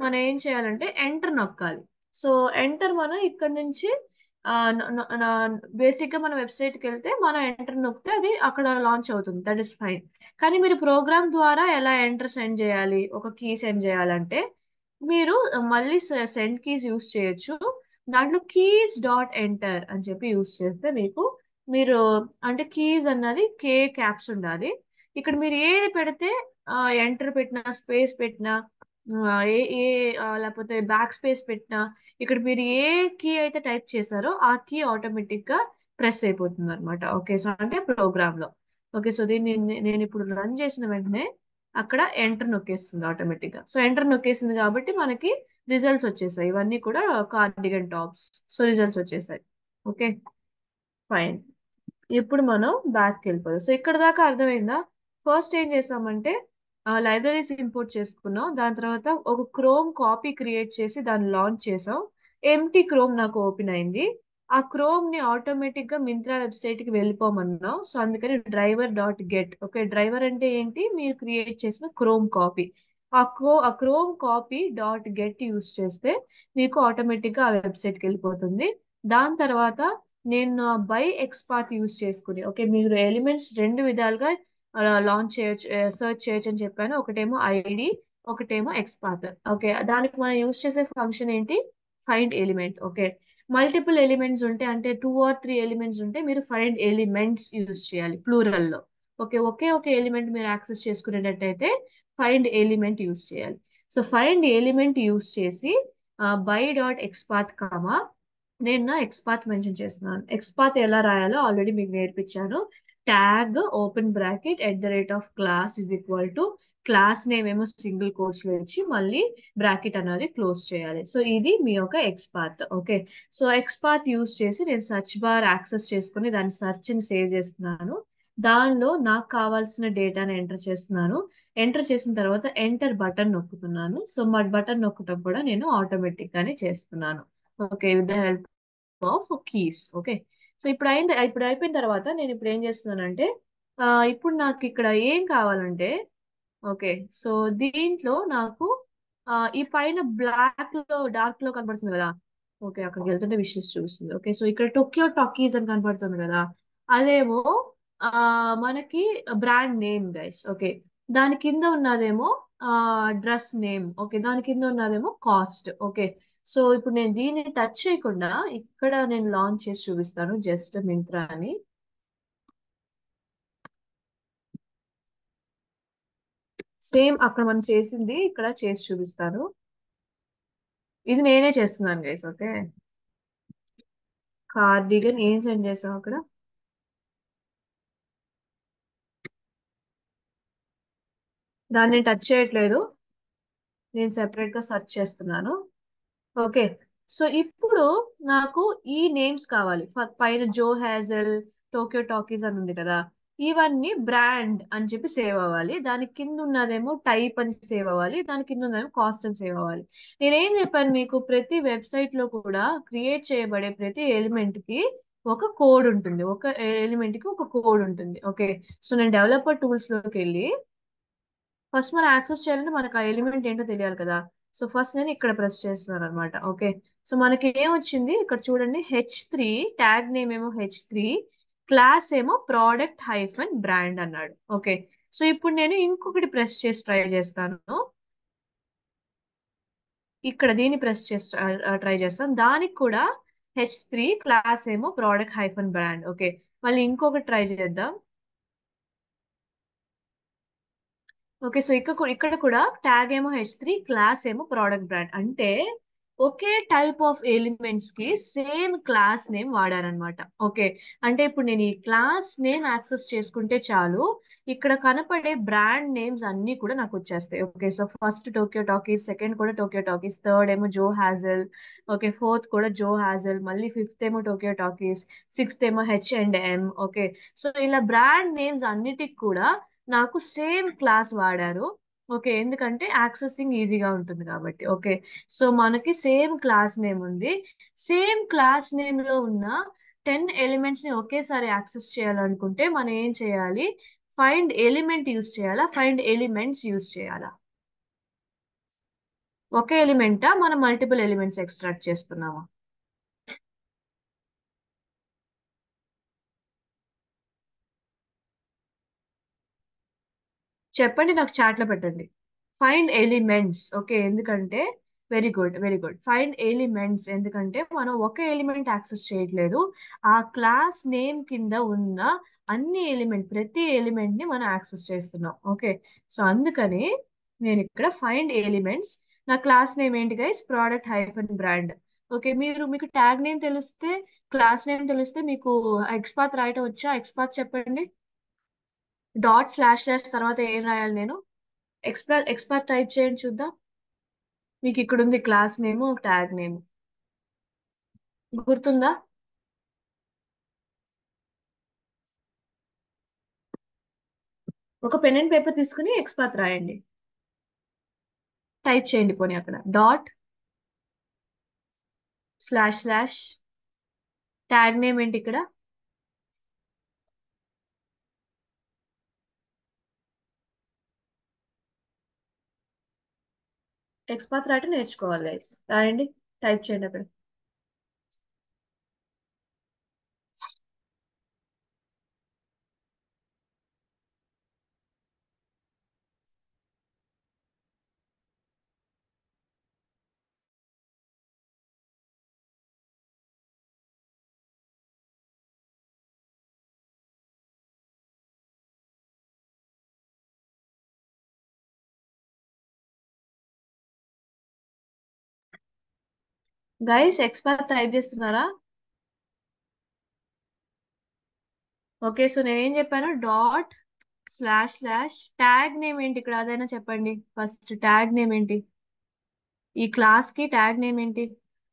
మనం ఏం చేయాలంటే ఎంటర్ నొక్కాలి సో ఎంటర్ మనం ఇక్కడ నుంచి బేసిక్ గా మన వెబ్సైట్ కి వెళ్తే మనం ఎంటర్ నొక్కితే అది అక్కడ లాంచ్ అవుతుంది దట్ ఇస్ ఫైన్ కానీ మీరు ప్రోగ్రామ్ ద్వారా ఎలా ఎంటర్ సెండ్ చేయాలి ఒక కీ సెండ్ చేయాలంటే మీరు మళ్ళీ సెండ్ కీస్ యూస్ చేయొచ్చు దాంట్లో కీస్ డాట్ ఎంటర్ అని చెప్పి యూస్ చేస్తే మీకు మీరు అంటే కీస్ అన్నది కే క్యాప్స్ ఉండాలి ఇక్కడ మీరు ఏది పెడితే ఎంటర్ పెట్టినా స్పేస్ పెట్టినా ఆ, ఏ ఏ ఆ, లేకపోతే బ్యాక్ స్పేస్ పెట్టినా ఇక్కడ మీరు ఏ కీ అయితే టైప్ చేశారో ఆ కీ ఆటోమేటిక్ గా ప్రెస్ అయిపోతుంది అనమాట ఓకే సో అంటే ప్రోగ్రామ్ లో ఓకే సో దీన్ని నే- నేను ఇప్పుడు రన్ చేసిన వెంటనే అక్కడ ఎంటర్ నొక్కేస్తుంది ఆటోమేటిక్ గా సో ఎంటర్ నొక్కేసింది కాబట్టి మనకి రిజల్ట్స్ వచ్చేసాయి ఇవన్నీ కూడా కార్డిగన్ టాప్స్ సో రిజల్ట్స్ వచ్చేసాయి ఓకే ఫైన్ ఇప్పుడు మనం బ్యాక్కి వెళ్ళిపోదాం సో ఇక్కడ దాకా అర్థమైందా ఫస్ట్ ఏం చేసామంటే లైబ్రరీస్ ఇంపోర్ట్ చేసుకున్నాం దాని తర్వాత ఒక క్రోమ్ కాపీ క్రియేట్ చేసి దాన్ని లాంచ్ చేసాం ఎంటీ క్రోమ్ నాకు ఓపెన్ అయింది ఆ క్రోమ్ ని ఆటోమేటిక్ గా మింత్రా వెబ్సైట్ కి వెళ్ళిపోమన్నాం సో అందుకని driver dot get okay driver అంటే ఏంటి మీరు క్రియేట్ చేసిన క్రోమ్ కాపీ ఆ క్రో ఆ Chrome copy dot get use చేస్తే మీకు ఆటోమేటిక్ గా ఆ వెబ్సైట్ కి వెళ్ళిపోతుంది దాని తర్వాత నేను బై ఎక్స్పాత్ యూస్ చేసుకుని ఓకే మీరు ఎలిమెంట్స్ రెండు విధాలుగా లాంచ్ చేయొచ్చు సెర్చ్ చేయొచ్చు అని చెప్పాను ఒకటేమో ఐడి ఒకటేమో ఎక్స్పాత్ ఓకే దానికి మనం యూస్ చేసే ఫంక్షన్ ఏంటి find element okay multiple elements ఉంటే అంటే టూ ఆర్ త్రీ ఎలిమెంట్స్ ఉంటే మీరు ఫైండ్ ఎలిమెంట్స్ యూస్ చేయాలి ప్లూరల్ లో ఓకే ఒకే ఒక ఎలిమెంట్ మీరు యాక్సెస్ చేసుకునేటట్టయితే ఫైండ్ ఎలిమెంట్ యూస్ చేయాలి సో ఫైండ్ ఎలిమెంట్ యూస్ చేసి బై డాట్ ఎక్స్పాత్ కామా నేను నా ఎక్స్పాత్ మెన్షన్ చేస్తున్నాను ఎక్స్పాత్ ఎలా రాయాలో ఆల్రెడీ మీకు నేర్పించాను tag open bracket at the rate of class is equal to class name ఏమో సింగిల్ కోట్స్ లో ఇచ్చి మళ్ళీ బ్రాకెట్ అనేది క్లోజ్ చేయాలి సో ఇది మీ యొక్క XPath okay so XPath use చేసి నేను సర్చ్ బార్ యాక్సెస్ చేసుకుని దాని సెర్చ్ ని సేవ్ చేస్తున్నాను దానిలో నాకు కావాల్సిన డేటాని ఎంటర్ చేస్తున్నాను ఎంటర్ చేసిన తర్వాత ఎంటర్ బటన్ నొక్కుతున్నాను సో మా బటన్ నొక్కటం కూడా నేను ఆటోమేటిక్ గానే చేస్తున్నాను okay with the help of keys okay so ఇప్పుడు అయింది ఇప్పుడు అయిపోయిన తర్వాత నేను ఇప్పుడు ఏం చేస్తున్నానంటే ఆ, ఇప్పుడు నాకు ఇక్కడ ఏం కావాలంటే ఓకే సో దీంట్లో నాకు ఆ, ఈ పైన బ్లాక్ లో డార్క్ లో కనబడుతుంది కదా ఓకే అక్కడికి వెళ్తుంటే విషెస్ చూస్తుంది ఓకే సో ఇక్కడ టోక్యో టాకీస్ అని కనబడుతుంది కదా అదేమో ఆ మనకి బ్రాండ్ నేమ్ గైస్ ఓకే దాని కింద ఉన్నదేమో డ్రెస్ నేమ్ ఓకే దాని కింద ఉన్నదేమో కాస్ట్ ఓకే సో ఇప్పుడు నేను దీన్ని టచ్ చేయకుండా ఇక్కడ నేను లాంచ్ చేసి చూపిస్తాను జస్ట్ మింత్రా అని సేమ్ అక్కడ మనం చేసింది ఇక్కడ చేసి చూపిస్తాను ఇది నేనే చేస్తున్నాను గైస్ ఓకే కార్డిగన్ ఏం సెండ్ చేసాం అక్కడ దాన్ని నేను టచ్ చేయట్లేదు నేను సెపరేట్ గా సెర్చ్ చేస్తున్నాను ఓకే సో ఇప్పుడు నాకు ఈ నేమ్స్ కావాలి ఫ- పైన జో హ్యాజల్ టోక్యో టాకీస్ అని ఉంది కదా ఇవన్నీ బ్రాండ్ అని చెప్పి సేవ్ అవ్వాలి దాని కింద ఉన్నదేమో టైప్ అని సేవ్ అవ్వాలి దాని కింద ఉన్నదేమో కాస్ట్ అని సేవ్ అవ్వాలి నేనేం చెప్పాను మీకు ప్రతి వెబ్సైట్ లో కూడా క్రియేట్ చేయబడే ప్రతి ఎలిమెంట్ కి ఒక కోడ్ ఉంటుంది ఒక ఎలిమెంట్ కి ఒక కోడ్ ఉంటుంది ఓకే సో నేను డెవలపర్ టూల్స్ లోకి వెళ్ళి ఫస్ట్ మనం యాక్సెస్ చేయాలంటే మనకు ఆ ఎలిమెంట్ ఏంటో తెలియాలి కదా సో ఫస్ట్ నేను ఇక్కడ ప్రెస్ చేస్తున్నాను అనమాట ఓకే సో మనకి ఏం వచ్చింది ఇక్కడ చూడండి హెచ్ త్రీ ట్యాగ్ నేమ్ ఏమో హెచ్ త్రీ క్లాస్ ఏమో ప్రోడక్ట్ హైఫన్ బ్రాండ్ అన్నాడు ఓకే సో ఇప్పుడు నేను ఇంకొకటి ప్రెస్ చేసి ట్రై చేస్తాను ఇక్కడ దీన్ని ప్రెస్ చేసి ట్రై చేస్తాను దానికి కూడా హెచ్ త్రీ క్లాస్ ఏమో ప్రోడక్ట్ హైఫన్ బ్రాండ్ ఓకే మళ్ళీ ఇంకొకటి ట్రై చేద్దాం ఓకే సో ఇక్కడ కూ- ఇక్కడ కూడా ట్యాగ్ ఏమో హెచ్ త్రీ క్లాస్ ఏమో ప్రోడక్ట్ బ్రాండ్ అంటే ఒకే టైప్ ఆఫ్ ఎలిమెంట్స్ కి సేమ్ క్లాస్ నేమ్ వాడారనమాట ఓకే అంటే ఇప్పుడు నేను ఈ క్లాస్ నేమ్ యాక్సెస్ చేసుకుంటే చాలు ఇక్కడ కనపడే బ్రాండ్ నేమ్స్ అన్ని కూడా నాకు వచ్చేస్తాయి okay so first Tokyo Talkies second కూడా టోక్యో టాకీస్ థర్డ్ ఏమో జో హ్యాజల్ ఓకే ఫోర్త్ కూడా జో హ్యాజల్ మళ్ళీ ఫిఫ్త్ ఏమో టోక్యో టాకీస్ సిక్స్త్ ఏమో H and M okay so ఇలా బ్రాండ్ నేమ్స్ అన్నిటికి కూడా నాకు సేమ్ క్లాస్ వాడారు ఓకే ఎందుకంటే యాక్సెసింగ్ ఈజీగా ఉంటుంది కాబట్టి ఓకే సో మనకి సేమ్ క్లాస్ నేమ్ ఉంది సేమ్ క్లాస్ నేమ్ లో ఉన్న టెన్ ఎలిమెంట్స్ ని ఒకేసారి యాక్సెస్ చేయాలనుకుంటే మనం ఏం చేయాలి ఫైండ్ ఎలిమెంట్ యూస్ చేయాలా ఫైండ్ ఎలిమెంట్స్ యూస్ చేయాలా ఒకే ఎలిమెంటా మనం మల్టిపుల్ ఎలిమెంట్స్ ఎక్స్ట్రాక్ట్ చేస్తున్నామా చెప్పండి నాకు చాట్లో పెట్టండి ఫైండ్ ఎలిమెంట్స్ ఓకే ఎందుకంటే very good very good find elements ఎందుకంటే మనం ఒక ఎలిమెంట్ యాక్సెస్ చేయట్లేదు ఆ క్లాస్ నేమ్ కింద ఉన్న అన్ని ఎలిమెంట్ ప్రతి ఎలిమెంట్ ని మనం యాక్సెస్ చేస్తున్నాం ఓకే సో అందుకని నేను ఇక్కడ ఫైండ్ ఎలిమెంట్స్ నా క్లాస్ నేమ్ ఏంటి guys product hyphen brand okay మీరు మీకు ట్యాగ్ నేమ్ తెలిస్తే క్లాస్ నేమ్ తెలిస్తే మీకు ఎక్స్పాత్ రాయటం వచ్చా ఎక్స్పాత్ చెప్పండి డాట్ స్లాష్ స్లాష్ తర్వాత ఏం రాయాలి నేను ఎక్స్పర్ట్ ఎక్స్పర్ట్ టైప్ చేయండి చూద్దాం మీకు ఇక్కడ ఉంది క్లాస్ నేమ్ ట్యాగ్ నేమ్ గుర్తుందా ఒక పెన్ అండ్ పేపర్ తీసుకుని ఎక్స్పర్ట్ రాయండి టైప్ చేయండి పోనీ అక్కడ dot slash slash tag name ఏంటి ఇక్కడ ఎక్స్పర్ట్ రాయటం నేర్చుకోవాలి గైస్ రాయండి టైప్ చేయండి అక్కడ గైస్ ఎక్స్పర్ట్ టైప్ చేస్తున్నారా ఓకే సో నేనేం చెప్పాను dot slash slash tag name ఏంటి ఇక్కడ అదైనా చెప్పండి ఫస్ట్ ట్యాగ్ నేమ్ ఏంటి ఈ క్లాస్ కి ట్యాగ్ నేమ్ ఏంటి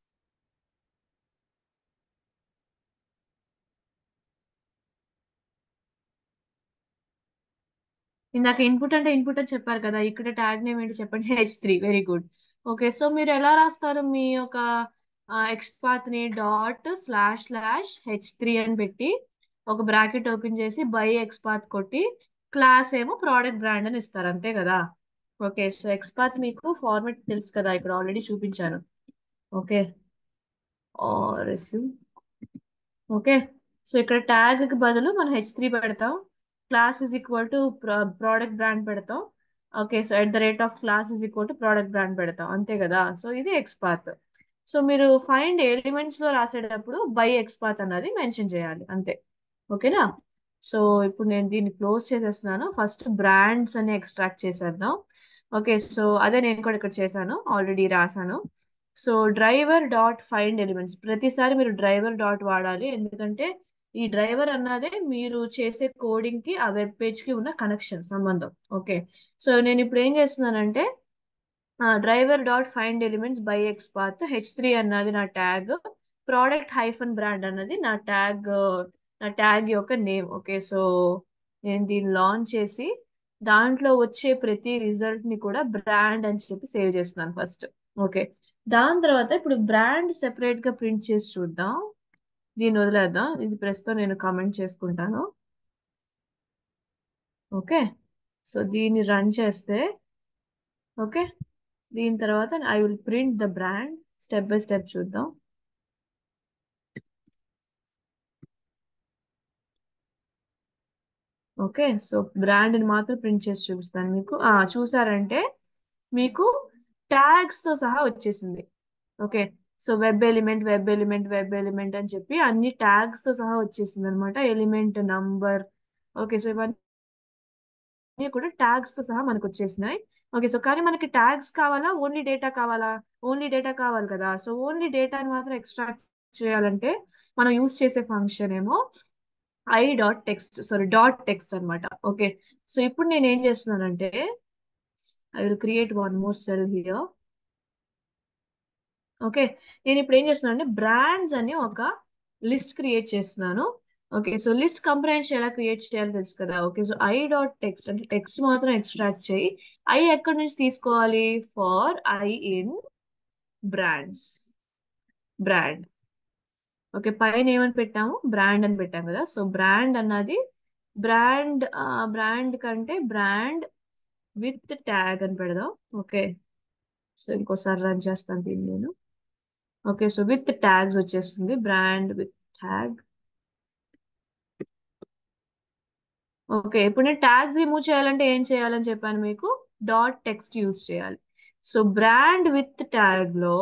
ఇందాక ఇన్పుట్ అంటే ఇన్పుట్ అని చెప్పారు కదా ఇక్కడ ట్యాగ్ నేమ్ ఏంటి చెప్పండి H three very good okay so మీరు ఎలా రాస్తారు మీ యొక్క ఎక్స్పాత్ ని dot slash slash H three అని పెట్టి ఒక బ్రాకెట్ ఓపెన్ చేసి బై ఎక్స్పాత్ కొట్టి క్లాస్ ఏమో ప్రోడక్ట్ బ్రాండ్ అని ఇస్తారు అంతే కదా ఓకే సో ఎక్స్పాత్ మీకు ఫార్మెట్ తెలుసు కదా ఇక్కడ ఆల్రెడీ చూపించాను ఓకే ఆర్ ఓకే సో ఇక్కడ ట్యాగ్ కి బదులు మనం హెచ్ త్రీ పెడతాం class is equal to product brand పెడతాం okay so at the rate of class is equal to product brand పెడతాం అంతే కదా సో ఇది ఎక్స్పాత్ సో మీరు ఫైండ్ ఎలిమెంట్స్ లో రాసేటప్పుడు బై ఎక్స్పాత్ అన్నది మెన్షన్ చేయాలి అంతే ఓకేనా సో ఇప్పుడు నేను దీన్ని క్లోజ్ చేసేస్తున్నాను ఫస్ట్ బ్రాండ్స్ అని ఎక్స్ట్రాక్ట్ చేసేద్దాం ఓకే సో అదే నేను కూడా ఇక్కడ చేశాను ఆల్రెడీ రాశాను so driver dot find elements ప్రతిసారి మీరు డ్రైవర్ డాట్ వాడాలి ఎందుకంటే ఈ డ్రైవర్ అన్నదే మీరు చేసే కోడింగ్ కి ఆ వెబ్ పేజ్ కి ఉన్న కనెక్షన్ సంబంధం ఓకే సో నేను ఇప్పుడు ఏం చేస్తున్నానంటే driver dot find elements by XPath H three అన్నది నా ట్యాగ్ ప్రోడక్ట్ హైఫన్ బ్రాండ్ అన్నది నా ట్యాగ్ నా ట్యాగ్ యొక్క నేమ్ ఓకే సో నేను దీన్ని లాంచ్ చేసి దాంట్లో వచ్చే ప్రతి రిజల్ట్ ని కూడా బ్రాండ్ అని చెప్పి సేవ్ చేస్తున్నాను ఫస్ట్ ఓకే దాని తర్వాత ఇప్పుడు బ్రాండ్ సెపరేట్ గా ప్రింట్ చేసి చూద్దాం దీన్ని వదిలేద్దాం ఇది ప్రస్తుతం నేను కామెంట్ చేసుకుంటాను ఓకే సో దీన్ని రన్ చేస్తే ఓకే దీని తర్వాత I will print the brand step by step చూద్దాం ఓకే సో బ్రాండ్ ని మాత్రం ప్రింట్ చేసి చూపిస్తాను మీకు ఆ చూసారంటే మీకు ట్యాగ్స్ తో సహా వచ్చేసింది okay so web element web element web element అని చెప్పి అన్ని ట్యాగ్స్ తో సహా వచ్చేసింది అనమాట ఎలిమెంట్ నంబర్ ఓకే సో ఇవన్నీ కూడా ట్యాగ్స్ తో సహా మనకు వచ్చేసినాయి ఓకే సో కానీ మనకి ట్యాగ్స్ కావాలా ఓన్లీ డేటా కావాలా ఓన్లీ డేటా కావాలి కదా సో ఓన్లీ డేటాని మాత్రం ఎక్స్ట్రాక్ట్ చేయాలంటే మనం యూస్ చేసే ఫంక్షన్ ఏమో I dot text sorry dot text అనమాట ఓకే సో ఇప్పుడు నేను ఏం చేస్తున్నానంటే I will create one more cell here okay నేను ఇప్పుడు ఏం చేస్తున్నాను అంటే బ్రాండ్స్ అని ఒక లిస్ట్ క్రియేట్ చేస్తున్నాను ఓకే సో లిస్ట్ కంప్రహెన్షన్ ఎలా క్రియేట్ చేయాలో తెలుసు కదా okay so I dot text అంటే టెక్స్ట్ మాత్రం ఎక్స్ట్రాక్ట్ చేయి ఐ ఎక్కడి నుంచి తీసుకోవాలి for I in brands brand okay పైన ఏమని పెట్టాము బ్రాండ్ అని పెట్టాము కదా సో బ్రాండ్ అన్నది బ్రాండ్ బ్రాండ్ కంటే బ్రాండ్ విత్ ట్యాగ్ అని పెడదాం ఓకే సో ఇంకోసారి రన్ చేస్తాను దీన్ని నేను ఓకే సో విత్ ట్యాగ్స్ వచ్చేస్తుంది బ్రాండ్ విత్ ట్యాగ్ ఓకే ఇప్పుడు నేను ట్యాగ్స్ రిమూవ్ చేయాలంటే ఏం చేయాలని చెప్పాను మీకు డాట్ టెక్స్ట్ యూజ్ చేయాలి సో బ్రాండ్ విత్ ట్యాగ్ లో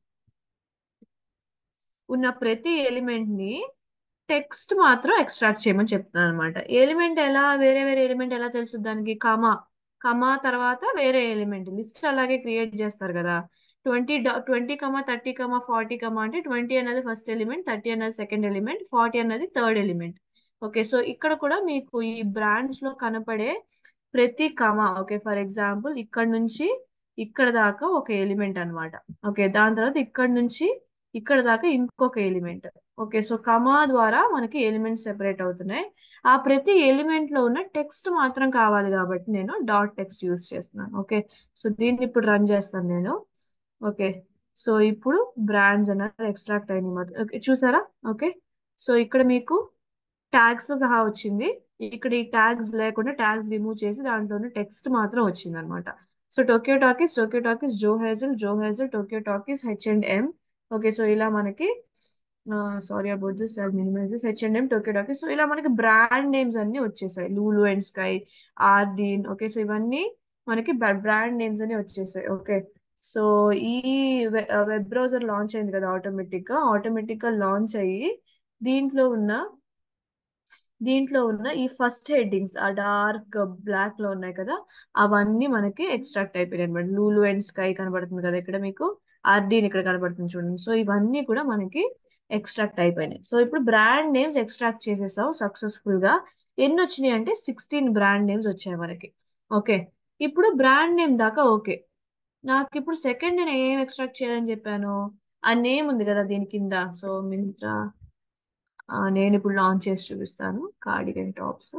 ఉన్న ప్రతి ఎలిమెంట్ ని టెక్స్ట్ మాత్రం ఎక్స్ట్రాక్ట్ చేయమని చెప్తున్నాను అనమాట ఎలిమెంట్ ఎలా వేరే వేరే ఎలిమెంట్ ఎలా తెలుస్తుంది దానికి కమా కమా తర్వాత వేరే ఎలిమెంట్ లిస్ట్ అలాగే క్రియేట్ చేస్తారు కదా twenty twenty comma thirty comma forty comma అంటే ట్వంటీ అనేది ఫస్ట్ ఎలిమెంట్ థర్టీ అనేది సెకండ్ ఎలిమెంట్ ఫార్టీ అనేది థర్డ్ ఎలిమెంట్ ఓకే సో ఇక్కడ కూడా మీకు ఈ బ్రాండ్స్ లో కనపడే ప్రతి కమా ఓకే ఫర్ ఎగ్జాంపుల్ ఇక్కడ నుంచి ఇక్కడ దాకా ఒక ఎలిమెంట్ అన్నమాట ఓకే దాని తర్వాత ఇక్కడ నుంచి ఇక్కడ దాకా ఇంకొక ఎలిమెంట్ ఓకే సో కమా ద్వారా మనకి ఎలిమెంట్స్ సెపరేట్ అవుతున్నాయి ఆ ప్రతి ఎలిమెంట్ లో ఉన్న టెక్స్ట్ మాత్రం కావాలి కాబట్టి నేను డాట్ టెక్స్ట్ యూస్ చేస్తున్నాను ఓకే సో దీన్ని ఇప్పుడు రన్ చేస్తాను నేను ఓకే సో ఇప్పుడు బ్రాండ్స్ అనేది ఎక్స్ట్రాక్ట్ అయింది మాత్రం ఓకే చూసారా ఓకే సో ఇక్కడ మీకు ట్యాగ్స్ తో సహా వచ్చింది ఇక్కడ ఈ ట్యాగ్స్ లేకుండా ట్యాగ్స్ రిమూవ్ చేసి దాంట్లోనే టెక్స్ట్ మాత్రం వచ్చింది అనమాట so Tokyo Talkies Tokyo Talkies Jo Hazel Jo Hazel Tokyo Talkies H and M okay so ఇలా మనకి sorry about this minimises H and M Tokyo Talkies so ఇలా మనకి బ్రాండ్ నేమ్స్ అన్ని వచ్చేసాయి లూలు అండ్ స్కై ఆర్డీన్ okay so ఇవన్నీ మనకి brand names అన్ని వచ్చేసాయి ఓకే సో ఈ వెబ్ బ్రౌజర్ లాంచ్ అయింది కదా ఆటోమేటిక్ గా ఆటోమేటిక్ గా లాంచ్ అయ్యి దీంట్లో ఉన్న దీంట్లో ఉన్న ఈ ఫస్ట్ హెడ్డింగ్స్ ఆ డార్క్ బ్లాక్ లో ఉన్నాయి కదా అవన్నీ మనకి ఎక్స్ట్రాక్ట్ అయిపోయాయి అనమాట లూలు అండ్ స్కై కనబడుతుంది కదా ఇక్కడ మీకు ఆర్డీన్ ఇక్కడ కనబడుతుంది చూడండి సో ఇవన్నీ కూడా మనకి ఎక్స్ట్రాక్ట్ అయిపోయినాయి సో ఇప్పుడు బ్రాండ్ నేమ్స్ ఎక్స్ట్రాక్ట్ చేసేసాం సక్సెస్ఫుల్ గా ఎన్ని వచ్చినాయి అంటే సిక్స్టీన్ బ్రాండ్ నేమ్స్ వచ్చాయి మనకి ఓకే ఇప్పుడు బ్రాండ్ నేమ్ దాకా ఓకే నాకు ఇప్పుడు సెకండ్ నేను ఏం ఎక్స్ట్రాక్ట్ చేయాలని చెప్పాను ఆ నేమ్ ఉంది కదా దీని కింద సో మింత్రా నేను ఇప్పుడు లాంచ్ చేసి చూపిస్తాను కార్డిగన్ టాప్స్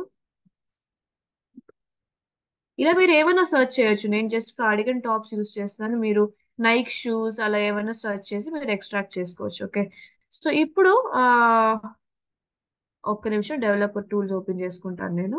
ఇలా మీరు ఏమైనా సెర్చ్ చేయొచ్చు నేను జస్ట్ కార్డిగన్ టాప్స్ యూస్ చేస్తాను మీరు నైక్ షూస్ అలా ఏమైనా సెర్చ్ చేసి మీరు ఎక్స్ట్రాక్ట్ చేసుకోవచ్చు ఓకే సో ఇప్పుడు ఒక్క నిమిషం డెవలపర్ టూల్స్ ఓపెన్ చేసుకుంటాను నేను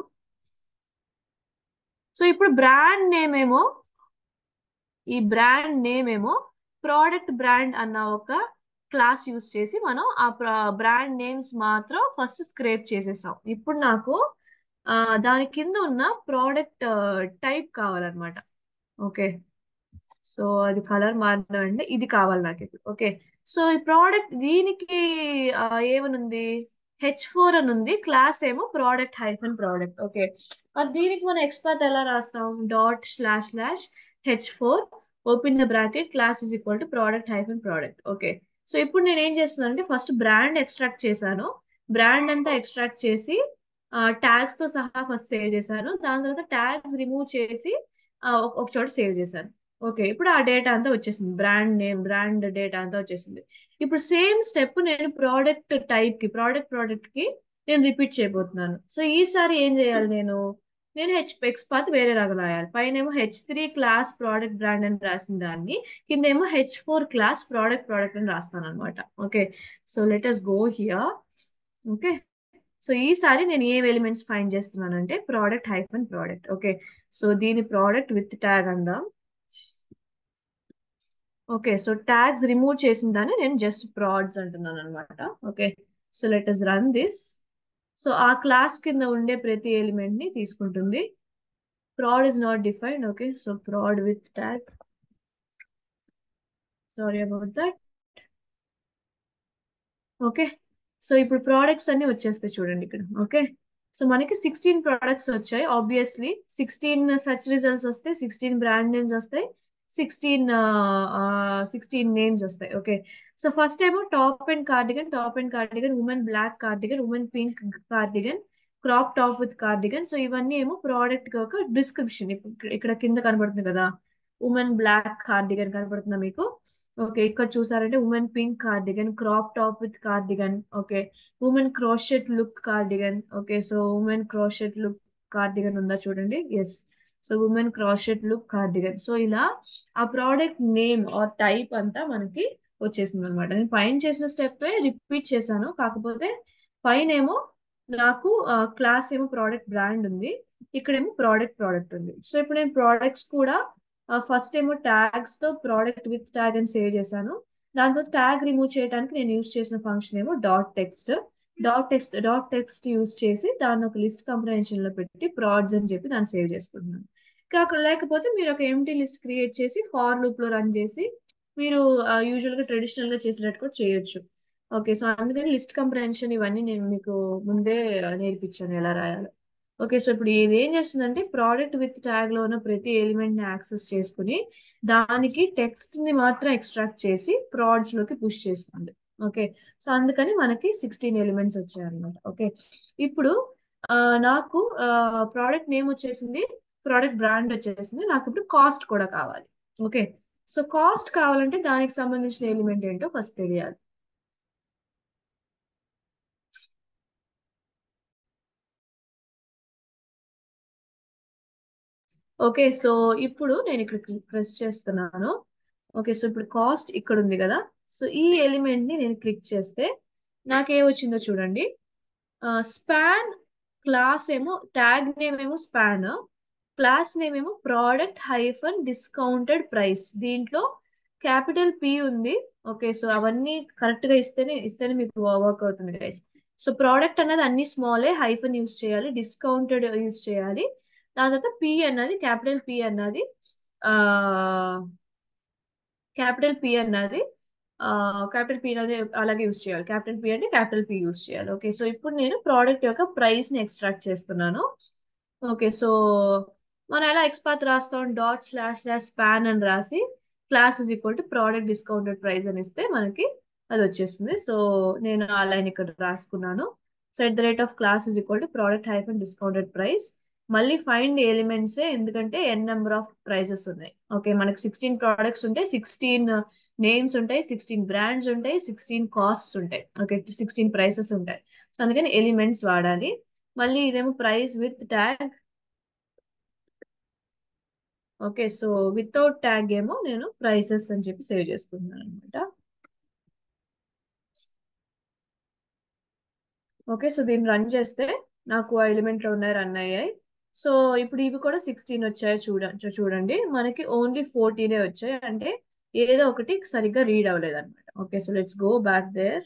సో ఇప్పుడు బ్రాండ్ నేమ్ ఏమో ఈ బ్రాండ్ నేమ్ ఏమో ప్రోడక్ట్ బ్రాండ్ అన్న ఒక క్లాస్ యూస్ చేసి మనం ఆ బ్రాండ్ నేమ్స్ మాత్రం ఫస్ట్ స్క్రేప్ చేసేసాం ఇప్పుడు నాకు దాని కింద ఉన్న ప్రోడక్ట్ టైప్ కావాలన్నమాట ఓకే సో అది కలర్ మారడం అంటే ఇది కావాలి నాకు ఇప్పుడు ఓకే సో ఈ ప్రోడక్ట్ దీనికి ఏమనుంది హెచ్ ఫోర్ అని ఉంది క్లాస్ ఏమో ప్రోడక్ట్ హైఫన్ ప్రోడక్ట్ ఓకే మరి దీనికి మనం ఎక్స్పర్ట్ ఎలా రాస్తాం dot slash slash H four open the bracket class is equal to product hyphen product okay so ఇప్పుడు నేను ఏం చేస్తున్నాను అంటే ఫస్ట్ బ్రాండ్ ఎక్స్ట్రాక్ట్ చేశాను బ్రాండ్ అంతా ఎక్స్ట్రాక్ట్ చేసి ట్యాగ్స్ తో సహా ఫస్ట్ సేవ్ చేశాను దాని తర్వాత ట్యాగ్స్ రిమూవ్ చేసి ఒక చోట సేవ్ చేశాను ఓకే ఇప్పుడు ఆ డేటా అంతా వచ్చేసింది బ్రాండ్ నేమ్ బ్రాండ్ డేటా అంతా వచ్చేసింది ఇప్పుడు సేమ్ స్టెప్ నేను ప్రోడక్ట్ టైప్ కి ప్రోడక్ట్ ప్రోడక్ట్ కి నేను రిపీట్ చేయబోతున్నాను సో ఈసారి ఏం చేయాలి నేను నేను హెచ్ ఎక్స్ పాత్ వేరే రకం రాయాలి పైన ఏమో H three class product brand అని రాసిన దాన్ని కింద ఏమో H four class product product అని రాస్తాను అనమాట okay so let us go here okay so ఈసారి నేను ఏం ఎలిమెంట్స్ ఫైండ్ చేస్తున్నాను అంటే product hyphen product okay so దీని ప్రోడక్ట్ విత్ ట్యాగ్ అందాం ఓకే సో ట్యాగ్స్ రిమూవ్ చేసిన దాన్ని నేను జస్ట్ ప్రాడ్స్ అంటున్నాను అనమాట okay so let us run this so ఆ క్లాస్ కింద ఉండే ప్రతి ఎలిమెంట్ ని తీసుకుంటుంది prod is not defined okay so prod with tag sorry about that okay so ఇప్పుడు ప్రోడక్ట్స్ అన్ని వచ్చేస్తాయి చూడండి ఇక్కడ ఓకే సో మనకి సిక్స్టీన్ ప్రోడక్ట్స్ వచ్చాయి ఆబ్వియస్లీ సిక్స్టీన్ సర్చ్ రిజల్ట్స్ వస్తాయి సిక్స్టీన్ బ్రాండ్ నేమ్స్ వస్తాయి సిక్స్టీన్ సిక్స్టీన్ నేమ్స్ వస్తాయి ఓకే సో ఫస్ట్ ఏమో top and cardigan top and cardigan women black cardigan women pink cardigan crop top with cardigan so ఇవన్నీ ఏమో product ఒక description ఇక్కడ కింద కనబడుతుంది కదా ఉమెన్ బ్లాక్ కార్డిగన్ కనబడుతుందా మీకు ఓకే ఇక్కడ చూసారంటే women pink cardigan crop top with cardigan okay women crochet look cardigan okay so women crochet look cardigan ఉందా చూడండి yes so women crochet look cardigan so ఇలా ఆ ప్రోడక్ట్ నేమ్ ఆర్ టైప్ అంతా మనకి వచ్చేసింది అనమాట నేను పైన చేసిన స్టెప్ రిపీట్ చేశాను కాకపోతే పైన ఏమో నాకు క్లాస్ ఏమో ప్రోడక్ట్ బ్రాండ్ ఉంది ఇక్కడేమో ప్రోడక్ట్ ప్రోడక్ట్ ఉంది సో ఇప్పుడు నేను ప్రోడక్ట్స్ కూడా ఫస్ట్ ఏమో ట్యాగ్స్ తో ప్రోడక్ట్ విత్ ట్యాగ్ అని సేవ్ చేశాను దాంతో ట్యాగ్ రిమూవ్ చేయడానికి నేను యూజ్ చేసిన ఫంక్షన్ ఏమో dot text dot text dot text use చేసి దాన్ని ఒక లిస్ట్ కంప్రహెన్షన్ లో పెట్టి ప్రాడ్స్ అని చెప్పి దాన్ని సేవ్ చేసుకుంటున్నాను కాక లేకపోతే మీరు ఒక ఎంటీ లిస్ట్ క్రియేట్ చేసి ఫార్ లూప్ లో రన్ చేసి మీరు యూజువల్ గా ట్రెడిషనల్ గా చేసినట్టు కూడా చేయొచ్చు ఓకే సో అందుకని లిస్ట్ కంప్రహెన్షన్ ఇవన్నీ నేను మీకు ముందే నేర్పించాను ఎలా రాయాలో ఓకే సో ఇప్పుడు ఇది ఏం చేస్తుందంటే ప్రోడక్ట్ విత్ ట్యాగ్ లో ఉన్న ప్రతి ఎలిమెంట్ ని యాక్సెస్ చేసుకుని దానికి టెక్స్ట్ ని మాత్రం ఎక్స్ట్రాక్ట్ చేసి ప్రాడ్స్ లోకి పుష్ చేస్తుంది ఓకే సో అందుకని మనకి సిక్స్టీన్ ఎలిమెంట్స్ వచ్చాయన్నమాట ఓకే ఇప్పుడు ఆ, నాకు ప్రోడక్ట్ నేమ్ వచ్చేసింది ప్రోడక్ట్ బ్రాండ్ వచ్చేసింది నాకు ఇప్పుడు కాస్ట్ కూడా కావాలి ఓకే సో కాస్ట్ కావాలంటే దానికి సంబంధించిన ఎలిమెంట్ ఏంటో ఫస్ట్ తెలియాలి ఓకే సో ఇప్పుడు నేను ఇక్కడ ప్రెస్ చేస్తున్నాను ఓకే సో ఇప్పుడు కాస్ట్ ఇక్కడ ఉంది కదా సో ఈ ఎలిమెంట్ ని నేను క్లిక్ చేస్తే నాకే వచ్చిందో చూడండి స్పాన్ క్లాస్ ఏమో ట్యాగ్ నేమ్ ఏమో స్పాన్ క్లాస్ నేమ్ ఏమో ప్రోడక్ట్ హైఫన్ డిస్కౌంటెడ్ ప్రైస్ దీంట్లో క్యాపిటల్ పి ఉంది ఓకే సో అవన్నీ కరెక్ట్ గా ఇస్తేనే ఇస్తేనే మీకు వర్క్ అవుతుంది గైస్ సో ప్రోడక్ట్ అన్నది అన్ని స్మాలే హైఫన్ యూస్ చేయాలి డిస్కౌంటెడ్ యూస్ చేయాలి దాని తర్వాత పి అన్నది క్యాపిటల్ పి అన్నది ఆ క్యాపిటల్ పి అన్నది క్యాపిటల్ పి అనేది అలాగే యూస్ చేయాలి క్యాపిటల్ పి అంటే క్యాపిటల్ పి యూస్ చేయాలి ఓకే సో ఇప్పుడు నేను ప్రోడక్ట్ యొక్క ప్రైస్ ని ఎక్స్ట్రాక్ట్ చేస్తున్నాను ఓకే సో మనం ఎలా ఎక్స్పాత్ రాస్తాం డాట్ స్లాష్ స్లాష్ స్పాన్ అని రాసి class is equal to product discounted price అని ఇస్తే మనకి అది వచ్చేస్తుంది సో నేను ఆ లైన్ ఇక్కడ రాసుకున్నాను so at the rate of class is equal to product hyphen discounted price మళ్ళీ ఫైండ్ ఎలిమెంట్స్ ఎందుకంటే ఎన్ నెంబర్ ఆఫ్ ప్రైజెస్ ఉన్నాయి ఓకే మనకి సిక్స్టీన్ ప్రోడక్ట్స్ ఉంటాయి సిక్స్టీన్ నేమ్స్ ఉంటాయి సిక్స్టీన్ బ్రాండ్స్ ఉంటాయి సిక్స్టీన్ కాస్ట్స్ ఉంటాయి ఓకే సిక్స్టీన్ ప్రైసెస్ ఉంటాయి so అందుకని ఎలిమెంట్స్ వాడాలి మళ్ళీ ఇదేమో price with tag okay so without tag ఏమో నేను ప్రైసెస్ అని చెప్పి సేవ్ చేసుకుంటున్నాను అనమాట ఓకే సో దీన్ని రన్ చేస్తే నాకు ఆ ఎలిమెంట్లో ఉన్నాయి రన్ అయ్యాయి సో ఇప్పుడు ఇవి కూడా సిక్స్టీన్ వచ్చాయి చూడ చూడండి మనకి ఓన్లీ ఫోర్టీనే వచ్చాయి అంటే ఏదో ఒకటి సరిగ్గా రీడ్ అవ్వలేదు అనమాట okay so let's go back there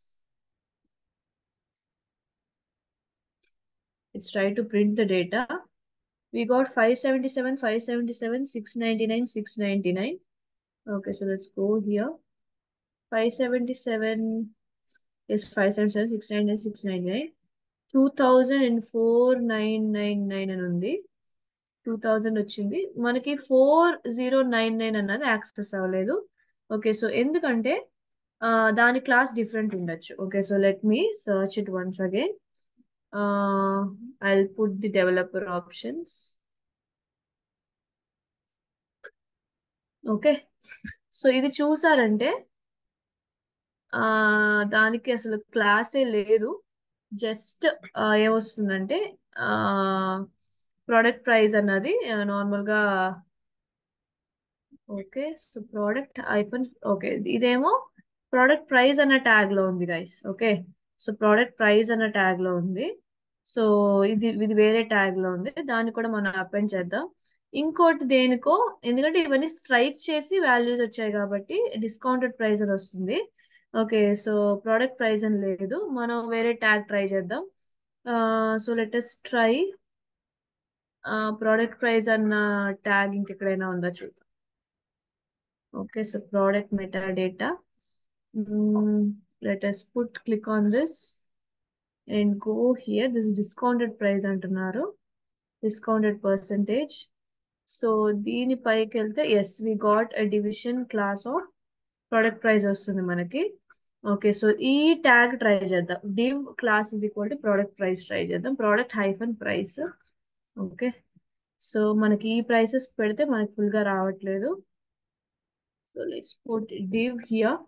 it's try to print the data we got 577 577 699 699 okay so let's go here 577 is 577 699 699 2004 అని ఉంది టూ థౌజండ్ వచ్చింది మనకి ఫోర్ జీరో నైన్ నైన్ అన్నది యాక్సెస్ అవ్వలేదు ఓకే సో ఎందుకంటే ఆ, దాని క్లాస్ డిఫరెంట్ ఉండొచ్చు okay so let me search it once again I put the developer options okay so ఇది చూసారంటే ఆ దానికి అసలు క్లాసే లేదు జస్ట్ ఏమొస్తుందంటే ఆ ప్రోడక్ట్ ప్రైస్ అన్నది నార్మల్ గా okay so product iPhone okay ఇదేమో ప్రోడక్ట్ ప్రైస్ అన్న ట్యాగ్ లో ఉంది guys okay so product price అన్న ట్యాగ్ లో ఉంది సో ఇది ఇది వేరే ట్యాగ్ లో ఉంది దాన్ని కూడా మనం అపెండ్ చేద్దాం ఇంకోటి దేనికో ఎందుకంటే ఇవన్నీ స్ట్రైక్ చేసి వాల్యూస్ వచ్చాయి కాబట్టి డిస్కౌంటెడ్ ప్రైస్ అని వస్తుంది ఓకే సో ప్రోడక్ట్ ప్రైస్ అని లేదు మనం వేరే ట్యాగ్ ట్రై చేద్దాం so let's try product price అన్న ట్యాగ్ ఇంకెక్కడైనా ఉందా చూద్దాం okay so product metadata let's put click on this and go here this discounted price అంటున్నారు డిస్కౌంటెడ్ పర్సంటేజ్ సో దీని పైకి వెళ్తే yes we got a division class of product price వస్తుంది మనకి ఓకే సో ఈ ట్యాగ్ ట్రై చేద్దాం div class is equal to product price try చేద్దాం product hyphen price okay so మనకి ఈ ప్రైసెస్ పెడితే మనకి ఫుల్ గా రావట్లేదు so let's put div here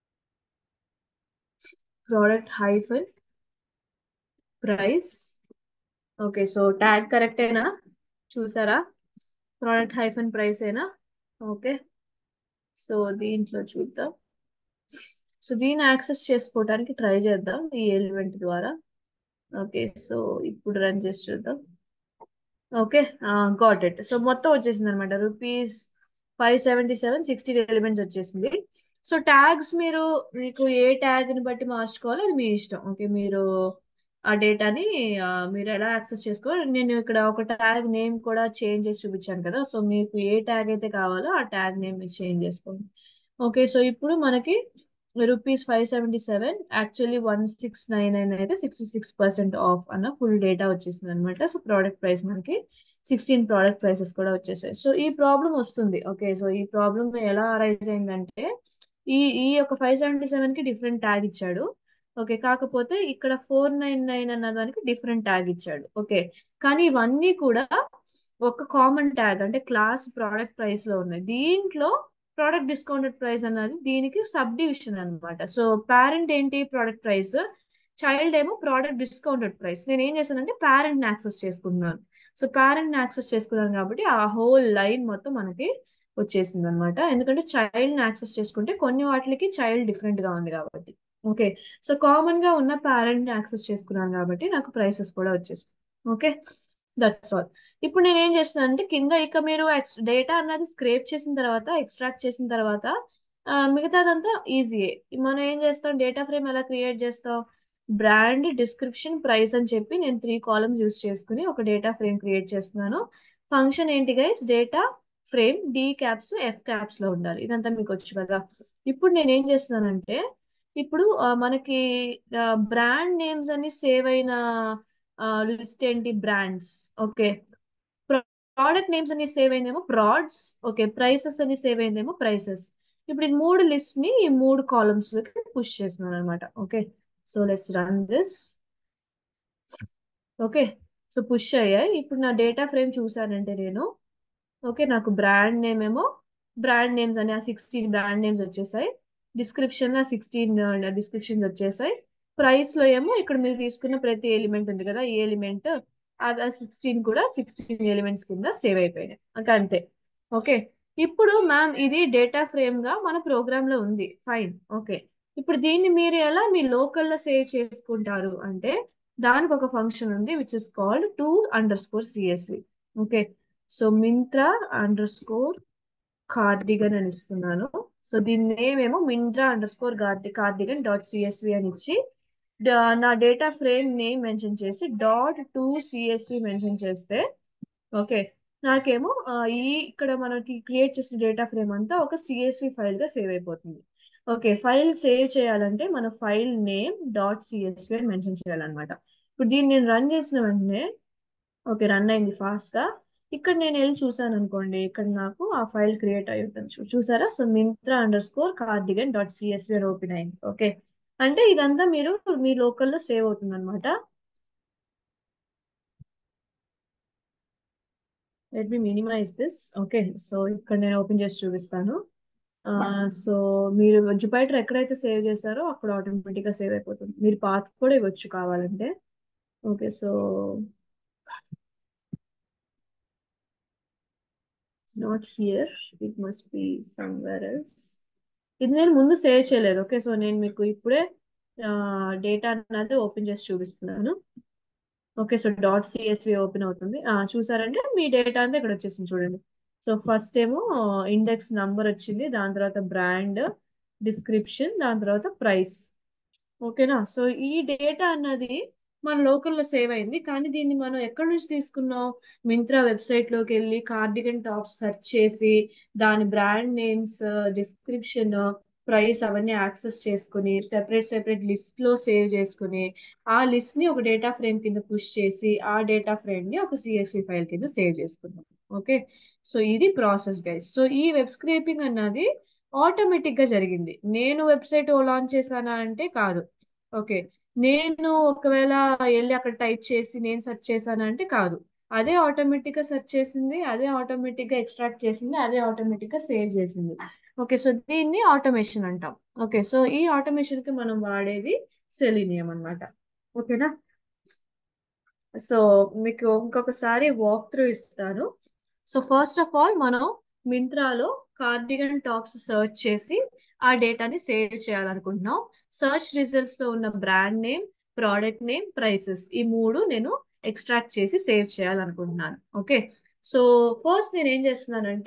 product hyphen price okay so tag correct ఏనా చూసారా ప్రోడక్ట్ హైఫన్ ప్రైస్ ఏనా ఓకే సో దీంట్లో చూద్దాం సో దీన్ని యాక్సెస్ చేసుకోవడానికి ట్రై చేద్దాం ఈ ఎలిమెంట్ ద్వారా ఓకే సో ఇప్పుడు రన్ చేసి చూద్దాం ఓకే గాట్ ఇట్ సో మొత్తం వచ్చేసింది అనమాట rupees five seventy seven sixteen elements వచ్చేసింది సో ట్యాగ్స్ మీరు మీకు ఏ ట్యాగ్ ని బట్టి మార్చుకోవాలో అది మీ ఇష్టం ఓకే మీరు ఆ డేటాని మీరు ఎలా యాక్సెస్ చేసుకోవాలి నేను ఇక్కడ ఒక ట్యాగ్ నేమ్ కూడా చేంజ్ చేసి చూపించాను కదా సో మీకు ఏ ట్యాగ్ అయితే కావాలో ఆ ట్యాగ్ నేమ్ మీరు చేంజ్ చేసుకోండి ఓకే సో ఇప్పుడు మనకి rupees five seventy seven actually one six nine nine అయితే సిక్స్టీ సిక్స్ పర్సెంట్ ఆఫ్ అన్న ఫుల్ డేటా వచ్చేసింది అనమాట సో ప్రోడక్ట్ ప్రైస్ మనకి సిక్స్టీన్ ప్రోడక్ట్ ప్రైసెస్ కూడా వచ్చేసాయి సో ఈ ప్రాబ్లం వస్తుంది ఓకే సో ఈ ప్రాబ్లం ఎలా అరైజ్ అయిందంటే ఈ ఈ యొక్క ఫైవ్ సెవెంటీ సెవెన్ కి డిఫరెంట్ ట్యాగ్ ఇచ్చాడు ఓకే కాకపోతే ఇక్కడ ఫోర్ నైన్ నైన్ అన్న దానికి డిఫరెంట్ ట్యాగ్ ఇచ్చాడు ఓకే కానీ ఇవన్నీ కూడా ఒక కామన్ ట్యాగ్ అంటే క్లాస్ ప్రోడక్ట్ ప్రైస్ లో ఉన్నాయి దీంట్లో ప్రోడక్ట్ డిస్కౌంటెడ్ ప్రైస్ అన్నది దీనికి సబ్ డివిజన్ అనమాట సో పేరెంట్ ఏంటి ప్రోడక్ట్ ప్రైస్ చైల్డ్ ఏమో ప్రోడక్ట్ డిస్కౌంటెడ్ ప్రైస్ నేను ఏం చేశానంటే పేరెంట్ ని యాక్సెస్ చేసుకున్నాను సో పేరెంట్ ని యాక్సెస్ చేసుకున్నాను కాబట్టి ఆ హోల్ లైన్ మొత్తం మనకి వచ్చేసింది అనమాట ఎందుకంటే చైల్డ్ ని యాక్సెస్ చేసుకుంటే కొన్ని వాటికి చైల్డ్ డిఫరెంట్ గా ఉంది కాబట్టి ఓకే సో కామన్ గా ఉన్న పేరెంట్ ని యాక్సెస్ చేసుకున్నాను కాబట్టి నాకు ప్రైసెస్ కూడా వచ్చేస్తాయి ఓకే దట్స్ ఆల్ ఇప్పుడు నేను ఏం చేస్తున్నాను అంటే కింద ఇక మీరు డేటా అన్నది స్క్రేప్ చేసిన తర్వాత ఎక్స్ట్రాక్ట్ చేసిన తర్వాత మిగతాదంతా ఈజీయే మనం ఏం చేస్తాం డేటా ఫ్రేమ్ ఎలా క్రియేట్ చేస్తాం బ్రాండ్ డిస్క్రిప్షన్ ప్రైస్ అని చెప్పి నేను త్రీ కాలమ్స్ యూస్ చేసుకుని ఒక డేటా ఫ్రేమ్ క్రియేట్ చేస్తున్నాను ఫంక్షన్ ఏంటి guys data frame D caps F caps లో ఉండాలి ఇదంతా మీకు వచ్చు కదా ఇప్పుడు నేను ఏం చేస్తున్నానంటే ఇప్పుడు మనకి బ్రాండ్ నేమ్స్ అని సేవ్ అయిన లిస్ట్ ఏంటి బ్రాండ్స్ ఓకే ప్రోడక్ట్ నేమ్స్ అని సేవ్ అయిందేమో ప్రాడ్స్ ఓకే ప్రైసెస్ అని సేవ్ అయిందేమో ప్రైసెస్ ఇప్పుడు ఈ మూడు లిస్ట్ ని ఈ మూడు కాలమ్స్ లోకి పుష్ చేస్తున్నాను అనమాట okay so let's run this okay so push అయ్యాయి ఇప్పుడు నా డేటా ఫ్రేమ్ చూసానంటే నేను ఓకే నాకు బ్రాండ్ నేమ్ ఏమో బ్రాండ్ నేమ్స్ అని ఆ సిక్స్టీన్ బ్రాండ్ నేమ్స్ వచ్చేసాయి డిస్క్రిప్షన్ లో సిక్స్టీన్ డిస్క్రిప్షన్స్ వచ్చేసాయి ప్రైస్ లో ఏమో ఇక్కడ మీరు తీసుకున్న ప్రతి ఎలిమెంట్ ఉంది కదా ఈ ఎలిమెంట్ ఆ సిక్స్టీన్ కూడా సిక్స్టీన్ ఎలిమెంట్స్ కింద సేవ్ అయిపోయినాయి ఇంకా అంతే ఓకే ఇప్పుడు మ్యామ్ ఇది డేటా ఫ్రేమ్ గా మన ప్రోగ్రామ్ లో ఉంది ఫైన్ ఓకే ఇప్పుడు దీన్ని మీరు ఎలా మీ లోకల్ లో సేవ్ చేసుకుంటారు అంటే దానికి ఒక ఫంక్షన్ ఉంది which is called to underscore CSV okay so Myntra underscore cardigan అని ఇస్తున్నాను సో దీని నేమ్ ఏమో Myntra underscore cardigan dot CSV అని ఇచ్చి నా డేటా ఫ్రేమ్ నేమ్ మెన్షన్ చేసి డాట్ టూ సిఎస్వి మెన్షన్ చేస్తే ఓకే నాకేమో ఈ ఇక్కడ మనకి క్రియేట్ చేసిన డేటా ఫ్రేమ్ అంతా ఒక సిఎస్వి ఫైల్ గా సేవ్ అయిపోతుంది ఓకే ఫైల్ సేవ్ చేయాలంటే మన ఫైల్ నేమ్ డాట్ సిఎస్వి అని మెన్షన్ చేయాలన్నమాట ఇప్పుడు దీన్ని నేను రన్ చేసిన వెంటనే ఓకే రన్ అయింది ఫాస్ట్ గా ఇక్కడ నేను వెళ్ళి చూసాను అనుకోండి ఇక్కడ నాకు ఆ ఫైల్ క్రియేట్ అయి ఉంటుంది చూసారా so Myntra underscore cardigan dot CSV అని ఓపెన్ అయింది ఓకే అంటే ఇదంతా మీరు మీ లోకల్లో సేవ్ అవుతుంది అనమాట let me minimize this okay so ఇక్కడ నేను ఓపెన్ చేసి చూపిస్తాను సో మీరు జుపైటర్ ఎక్కడైతే సేవ్ చేశారో అక్కడ ఆటోమేటిక్గా సేవ్ అయిపోతుంది మీరు పాత్ కూడా ఇవ్వచ్చు కావాలంటే okay so not here it must be somewhere else ఇది నేను ముందు సేవ్ చేయలేదు ఓకే సో నేను మీకు ఇప్పుడే డేటా అన్నది ఓపెన్ చేసి చూపిస్తున్నాను okay so dot CSV open అవుతుంది చూసారంటే మీ డేటా అంతా ఇక్కడ వచ్చేసింది చూడండి సో ఫస్ట్ ఏమో ఇండెక్స్ నంబర్ వచ్చింది దాని తర్వాత బ్రాండ్ డిస్క్రిప్షన్ దాని తర్వాత ప్రైస్ ఓకేనా సో ఈ డేటా అన్నది మన లోకల్లో సేవ్ అయింది కానీ దీన్ని మనం ఎక్కడి నుంచి తీసుకున్నాం మింత్రా వెబ్సైట్ లోకి వెళ్ళి కార్డిగన్ టాప్ సెర్చ్ చేసి దాని బ్రాండ్ నేమ్స్ డిస్క్రిప్షన్ ప్రైస్ అవన్నీ యాక్సెస్ చేసుకుని సెపరేట్ సెపరేట్ లిస్ట్ లో సేవ్ చేసుకుని ఆ లిస్ట్ ని ఒక డేటా ఫ్రేమ్ కింద పుష్ చేసి ఆ డేటా ఫ్రేమ్ ని ఒక సిఎస్వి ఫైల్ కింద సేవ్ చేసుకున్నాం ఓకే సో ఇది ప్రాసెస్ గైస్ సో ఈ వెబ్ స్క్రేపింగ్ అన్నది ఆటోమేటిక్ గా జరిగింది నేను వెబ్సైట్ లాంచ్ చేశానా అంటే కాదు ఓకే నేను ఒకవేళ వెళ్ళి అక్కడ టైప్ చేసి నేను సెర్చ్ చేశానా అంటే కాదు అదే ఆటోమేటిక్ గా సెర్చ్ చేసింది అదే ఆటోమేటిక్ గా ఎక్స్ట్రాక్ట్ చేసింది అదే ఆటోమేటిక్ గా సేవ్ చేసింది ఓకే సో దీన్ని ఆటోమేషన్ అంటాం ఓకే సో ఈ ఆటోమేషన్ కి మనం వాడేది సెలీనియం అనమాట ఓకేనా సో మీకు ఇంకొకసారి వాక్ త్రూ ఇస్తాను సో ఫస్ట్ ఆఫ్ ఆల్ మనం మింత్రాలో కార్డిగన్ టాప్స్ సర్చ్ చేసి ఆ డేటాని సేవ్ చేయాలనుకుంటున్నాం సర్చ్ రిజల్ట్స్ లో ఉన్న brand name product name prices ఈ మూడు నేను ఎక్స్ట్రాక్ట్ చేసి సేవ్ చేయాలనుకుంటున్నాను ఓకే సో ఫస్ట్ నేను ఏం చేస్తున్నానంటే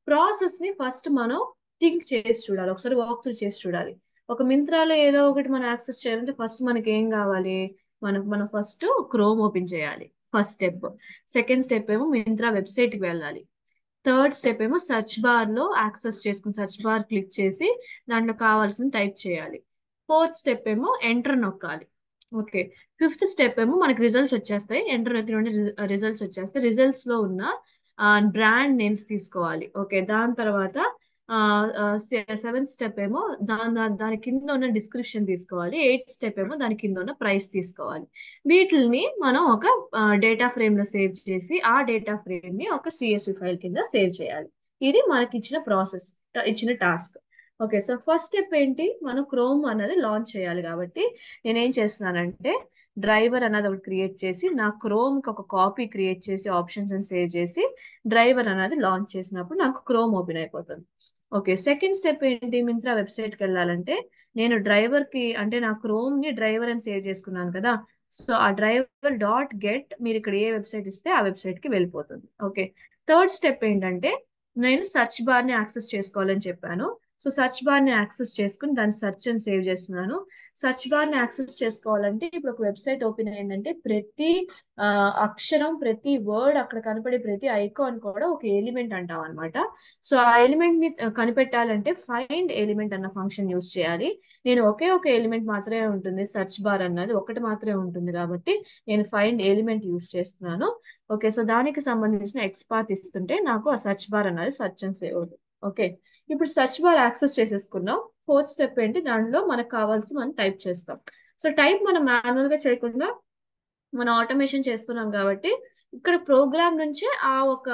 ప్రాసెస్ ని ఫస్ట్ మనం థింక్ చేసి చూడాలి ఒకసారి వాక్ త్రూ చేసి చూడాలి ఒక మింత్రాలో ఏదో ఒకటి మనం యాక్సెస్ చేయాలంటే ఫస్ట్ మనకి ఏం కావాలి మనకు మనం ఫస్ట్ క్రోమ్ ఓపెన్ చేయాలి ఫస్ట్ స్టెప్ సెకండ్ స్టెప్ ఏమో మింత్రా వెబ్సైట్ కి వెళ్ళాలి థర్డ్ స్టెప్ ఏమో సెర్చ్ బార్ లో యాక్సెస్ చేసుకుని సెర్చ్ బార్ క్లిక్ చేసి దాంట్లో కావాల్సిన టైప్ చేయాలి ఫోర్త్ స్టెప్ ఏమో ఎంటర్ నొక్కాలి ఓకే ఫిఫ్త్ స్టెప్ ఏమో మనకి రిజల్ట్స్ వచ్చేస్తాయి ఎంటర్ నొక్కిన రిజల్ట్స్ వచ్చేస్తాయి రిజల్ట్స్ లో ఉన్న బ్రాండ్ నేమ్స్ తీసుకోవాలి ఓకే దాని తర్వాత సెవెంత్ స్టెప్ ఏమో దాని దాని కింద ఉన్న డిస్క్రిప్షన్ తీసుకోవాలి ఎయిత్ స్టెప్ ఏమో దాని కింద ఉన్న ప్రైస్ తీసుకోవాలి వీటిని మనం ఒక డేటా ఫ్రేమ్ లో సేవ్ చేసి ఆ డేటా ఫ్రేమ్ ని ఒక సిఎస్వి ఫైల్ కింద సేవ్ చేయాలి ఇది మనకి ఇచ్చిన ప్రాసెస్ ఇచ్చిన task okay so first step ఏంటి మనం క్రోమ్ అనేది లాంచ్ చేయాలి కాబట్టి నేనేం చేస్తున్నానంటే డ్రైవర్ అనేది ఒకటి క్రియేట్ చేసి నా క్రోమ్ కి ఒక కాపీ క్రియేట్ చేసి ఆప్షన్స్ అని సేవ్ చేసి డ్రైవర్ అనేది లాంచ్ చేసినప్పుడు నాకు క్రోమ్ ఓపెన్ అయిపోతుంది ఓకే సెకండ్ స్టెప్ ఏంటి మింత్రా వెబ్సైట్ కి వెళ్ళాలంటే నేను డ్రైవర్ కి అంటే నా క్రోమ్ ని డ్రైవర్ అని సేవ్ చేసుకున్నాను కదా సో ఆ డ్రైవర్ డాట్ గెట్ మీరు ఇక్కడ ఏ వెబ్సైట్ ఇస్తే ఆ వెబ్సైట్ కి వెళ్ళిపోతుంది ఓకే థర్డ్ స్టెప్ ఏంటంటే నేను సర్చ్ బార్ ని యాక్సెస్ చేసుకోవాలని చెప్పాను సో సర్చ్ బార్ ని యాక్సెస్ చేసుకుని దాన్ని సర్చ్ అని సేవ్ చేస్తున్నాను సర్చ్ బార్ ని యాక్సెస్ చేసుకోవాలంటే ఇప్పుడు ఒక వెబ్సైట్ ఓపెన్ అయిందంటే ప్రతి అక్షరం ప్రతి వర్డ్ అక్కడ కనపడే ప్రతి ఐకాన్ కూడా ఒక ఎలిమెంట్ అంటాం అనమాట సో ఆ ఎలిమెంట్ ని కనిపెట్టాలంటే ఫైండ్ ఎలిమెంట్ అన్న ఫంక్షన్ యూస్ చేయాలి నేను ఒకే ఒక ఎలిమెంట్ మాత్రమే ఉంటుంది సర్చ్ బార్ అన్నది ఒకటి మాత్రమే ఉంటుంది కాబట్టి నేను ఫైండ్ ఎలిమెంట్ యూస్ చేస్తున్నాను ఓకే సో దానికి సంబంధించిన ఎక్స్పాత్ ఇస్తుంటే నాకు ఆ సర్చ్ బార్ అన్నది సర్చ్ అని సేవ్ అవుతుంది ఓకే ఇప్పుడు సర్చ్ బార్ యాక్సెస్ చేసేసుకున్నాం ఫోర్త్ స్టెప్ ఏంటి దానిలో మనకు కావాల్సి మనం టైప్ చేస్తాం సో టైప్ మనం మాన్యువల్ గా చేయకుండా మనం ఆటోమేషన్ చేస్తున్నాం కాబట్టి ఇక్కడ ప్రోగ్రామ్ నుంచే ఆ ఒక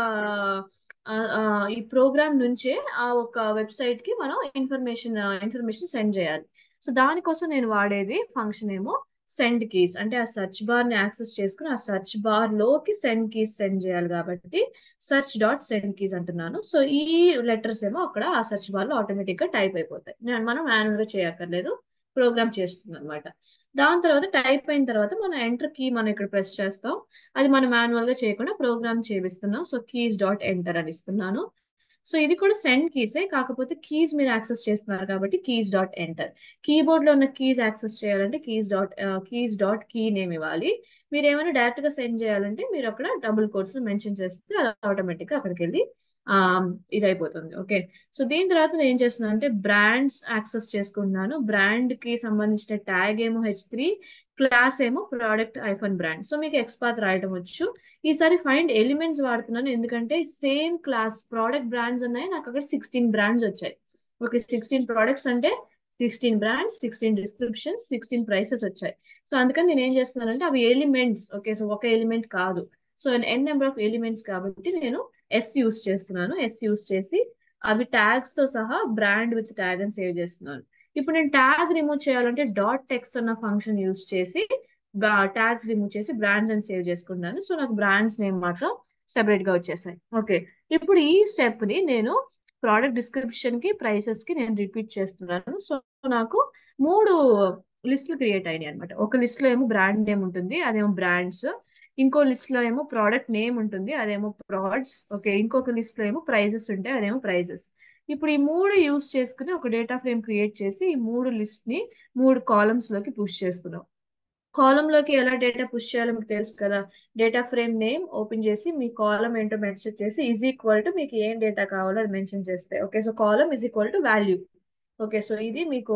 ఈ ప్రోగ్రామ్ నుంచే ఆ ఒక వెబ్సైట్ కి మనం ఇన్ఫర్మేషన్ ఇన్ఫర్మేషన్ సెండ్ చేయాలి సో దానికోసం నేను వాడేది ఫంక్షన్ ఏమో సెండ్ కీస్ అంటే ఆ సెర్చ్ బార్ ని యాక్సెస్ చేసుకుని ఆ సెర్చ్ బార్ లోకి సెండ్ కీస్ సెండ్ చేయాలి కాబట్టి సెర్చ్ డాట్ సెండ్ కీస్ అంటున్నాను సో ఈ లెటర్స్ ఏమో అక్కడ ఆ సెర్చ్ బార్ లో ఆటోమేటిక్ గా టైప్ అయిపోతాయి నేను మనం మాన్యువల్ గా చేయక్కర్లేదు ప్రోగ్రామ్ చేస్తుంది అనమాట దాని తర్వాత టైప్ అయిన తర్వాత మనం ఎంటర్ కీ మనం ఇక్కడ ప్రెస్ చేస్తాం అది మనం మాన్యువల్ గా చేయకుండా ప్రోగ్రామ్ చేపిస్తున్నాం సో కీస్ డాట్ ఎంటర్ అని ఇస్తున్నాను సో ఇది కూడా సెండ్ కీసే కాకపోతే కీస్ మీరు యాక్సెస్ చేస్తున్నారు కాబట్టి కీస్ డాట్ ఎంటర్ కీబోర్డ్ లో ఉన్న కీస్ యాక్సెస్ చేయాలంటే keys dot keys dot key name ఇవ్వాలి మీరు ఏమైనా డైరెక్ట్ గా సెండ్ చేయాలంటే మీరు అక్కడ డబుల్ కోడ్స్ మెన్షన్ చేస్తే అది ఆటోమేటిక్ గా అక్కడికి వెళ్ళి ఇది అయిపోతుంది ఓకే సో దీని తర్వాత నేను ఏం చేస్తున్నాను అంటే బ్రాండ్స్ యాక్సెస్ చేసుకుంటున్నాను బ్రాండ్ కి సంబంధించిన ట్యాగ్ ఏమో హెచ్ త్రీ క్లాస్ ఏమో ప్రోడక్ట్ ఐఫోన్ బ్రాండ్ సో మీకు ఎక్స్పాత్ రాయటం వచ్చు ఈసారి ఫైండ్ ఎలిమెంట్స్ వాడుతున్నాను ఎందుకంటే సేమ్ క్లాస్ ప్రోడక్ట్ బ్రాండ్స్ ఉన్నాయి నాకు అక్కడ సిక్స్టీన్ బ్రాండ్స్ వచ్చాయి ఓకే సిక్స్టీన్ ప్రోడక్ట్స్ అంటే sixteen brands sixteen descriptions sixteen prices వచ్చాయి సో అందుకని నేను ఏం చేస్తున్నానంటే అవి ఎలిమెంట్స్ ఓకే సో ఒక ఎలిమెంట్ కాదు so N number of elements కాబట్టి నేను ఎస్ యూస్ చేస్తున్నాను ఎస్ యూస్ చేసి అవి ట్యాగ్స్ తో సహా బ్రాండ్ విత్ ట్యాగ్ అని సేవ్ చేస్తున్నాను ఇప్పుడు నేను ట్యాగ్ రిమూవ్ చేయాలంటే డాట్ టెక్స్ట్ అన్న ఫంక్షన్ యూస్ చేసి ట్యాగ్స్ రిమూవ్ చేసి బ్రాండ్స్ అని సేవ్ చేసుకుంటాను సో నాకు బ్రాండ్స్ నేమ్ మాత్రం సెపరేట్ గా వచ్చేసాయి ఓకే ఇప్పుడు ఈ స్టెప్ ని నేను ప్రోడక్ట్ డిస్క్రిప్షన్ కి ప్రైసెస్ కి నేను రిపీట్ చేస్తున్నాను సో నాకు మూడు లిస్టులు క్రియేట్ అయినాయి అనమాట ఒక లిస్ట్ లో ఏమో బ్రాండ్ నేమ్ ఉంటుంది అదేమో బ్రాండ్స్ ఇంకో లిస్ట్ లో ఏమో ప్రోడక్ట్ నేమ్ ఉంటుంది అదేమో ప్రోడక్ట్స్ ఓకే ఇంకొక లిస్ట్ లో ఏమో ప్రైజెస్ ఉంటాయి అదేమో ప్రైజెస్ ఇప్పుడు ఈ మూడు యూస్ చేసుకుని ఒక డేటా ఫ్రేమ్ క్రియేట్ చేసి ఈ మూడు లిస్ట్ ని మూడు కాలమ్స్ లోకి పుష్ చేస్తున్నాం కాలం లోకి ఎలా డేటా పుష్ చేయాలో మీకు తెలుసు కదా డేటా ఫ్రేమ్ నేమ్ ఓపెన్ చేసి మీ కాలం ఏంటో మెన్షన్ చేసి ఈజ్ ఈక్వల్ టు మీకు ఏం డేటా కావాలో అది మెన్షన్ చేస్తే okay so column is equal to value okay so ఇది మీకు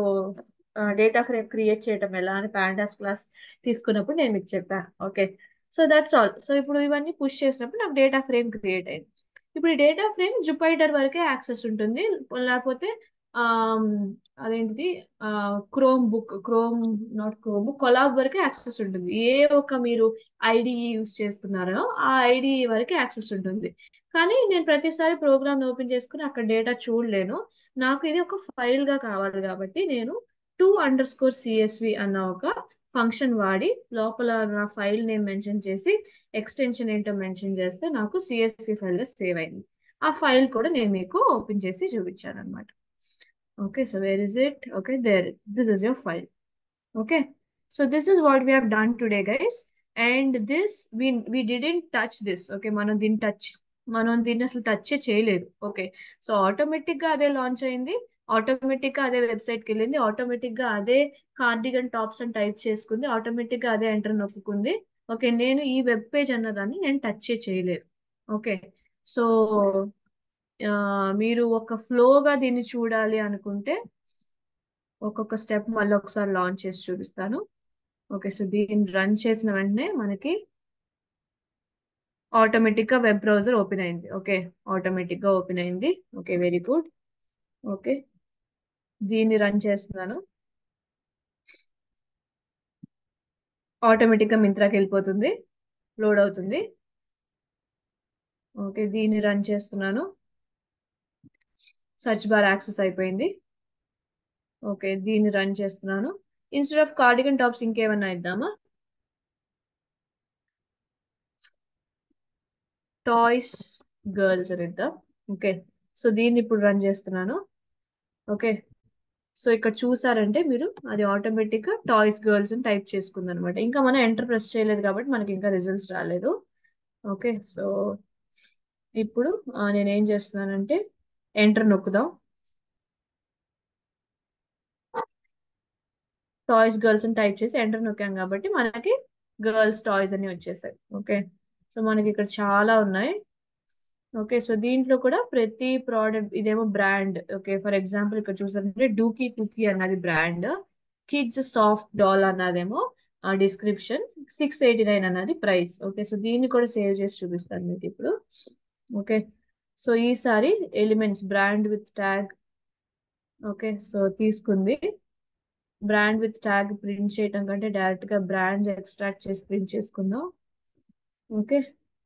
డేటా ఫ్రేమ్ క్రియేట్ చేయడం ఎలా అని పాండాస్ క్లాస్ తీసుకున్నప్పుడు నేను మీకు చెప్పాను okay so that's all so ఇప్పుడు ఇవన్నీ పుష్ చేసినప్పుడు నాకు డేటా ఫ్రేమ్ క్రియేట్ అయింది ఇప్పుడు ఈ డేటా ఫ్రేమ్ జుపైటర్ వరకే యాక్సెస్ ఉంటుంది లేకపోతే అదేంటిది Chromebook Chrome not Chromebook Colab వరకే యాక్సెస్ ఉంటుంది ఏ ఒక మీరు ఐడి యూస్ చేస్తున్నారో ఆ ఐడి వరకే యాక్సెస్ ఉంటుంది కానీ నేను ప్రతిసారి ప్రోగ్రామ్ ఓపెన్ చేసుకుని అక్కడ డేటా చూడలేను నాకు ఇది ఒక ఫైల్ గా కావాలి కాబట్టి నేను టూ అండర్ స్కోర్ సిఎస్వి అన్న ఒక ఫంక్షన్ వాడి లోపల నా ఫైల్ నేమ్ మెన్షన్ చేసి ఎక్స్టెన్షన్ ఏంటో మెన్షన్ చేస్తే నాకు సిఎస్వి ఫైల్ గా సేవ్ అయింది ఆ ఫైల్ కూడా నేను మీకు ఓపెన్ చేసి చూపించాను అనమాట okay so where is it okay there this is your file okay so this is what we have done today guys and this we we didn't touch this okay మనం దీన్ని touch మనం దీన్ని అసలు touch చేయలేదు okay so automatic గా అదే launch అయింది automatic గా అదే వెబ్సైట్ కి వెళ్ళింది ఆటోమేటిక్ గా అదే కార్డిగన్ టాప్స్ అని టైప్ చేసుకుంది ఆటోమేటిక్ గా అదే ఎంటర్ నొక్కుకుంది ఓకే నేను ఈ వెబ్ పేజ్ అన్నదాన్ని నేను టచ్ చేయలేదు ఓకే సో ఆ, మీరు ఒక ఫ్లోగా దీన్ని చూడాలి అనుకుంటే ఒక్కొక్క స్టెప్ మళ్ళీ ఒకసారి లాంచ్ చేసి చూపిస్తాను ఓకే సో దీన్ని రన్ చేసిన వెంటనే మనకి ఆటోమేటిక్ గా వెబ్ బ్రౌజర్ ఓపెన్ అయింది ఓకే ఆటోమేటిక్ గా ఓపెన్ అయింది ఓకే వెరీ గుడ్ ఓకే దీన్ని రన్ చేస్తున్నాను ఆటోమేటిక్ గా మింత్రాకి వెళ్ళిపోతుంది లోడ్ అవుతుంది ఓకే దీన్ని రన్ చేస్తున్నాను సర్చ్ బార్ యాక్సెస్ అయిపోయింది ఓకే దీన్ని రన్ చేస్తున్నాను ఇన్స్టెడ్ ఆఫ్ కార్డిగన్ టాప్స్ ఇంకేమన్నా ఇద్దామా టాయ్స్ గర్ల్స్ అని ఇద్దాం ఓకే సో దీన్ని ఇప్పుడు రన్ చేస్తున్నాను ఓకే సో ఇక్కడ చూసారంటే మీరు అది ఆటోమేటిక్ గా టాయ్స్ గర్ల్స్ అని టైప్ చేసుకుంది అనమాట ఇంకా మనం ఎంటర్ ప్రెస్ చేయలేదు కాబట్టి మనకి ఇంకా రిజల్ట్స్ రాలేదు ఓకే సో ఇప్పుడు ఆ, నేను ఏం చేస్తున్నానంటే ఎంటర్ నొక్కుదాం టాయ్స్ గర్ల్స్ అని టైప్ చేసి ఎంటర్ నొక్కాం కాబట్టి మనకి గర్ల్స్ టాయ్స్ అని వచ్చేసాయి ఓకే సో మనకి ఇక్కడ చాలా ఉన్నాయి ఓకే సో దీంట్లో కూడా ప్రతి ప్రోడక్ట్ ఇదేమో బ్రాండ్ ఓకే ఫర్ ఎగ్జాంపుల్ ఇక్కడ చూసారంటే డూకీ కుకీ అన్నది బ్రాండ్ కిడ్స్ సాఫ్ట్ డాల్ అన్నదేమో ఆ డిస్క్రిప్షన్ సిక్స్ ఎయిటీ నైన్ అన్నది ప్రైస్ ఓకే సో దీన్ని కూడా సేవ్ చేసి చూపిస్తాను మీకు ఇప్పుడు ఓకే సో ఈసారి elements brand with tag okay so తీసుకుంది బ్రాండ్ విత్ ట్యాగ్ ప్రింట్ చేయటం కంటే డైరెక్ట్ గా బ్రాండ్స్ ఎక్స్ట్రాక్ట్ చేసి ప్రింట్ చేసుకుందాం ఓకే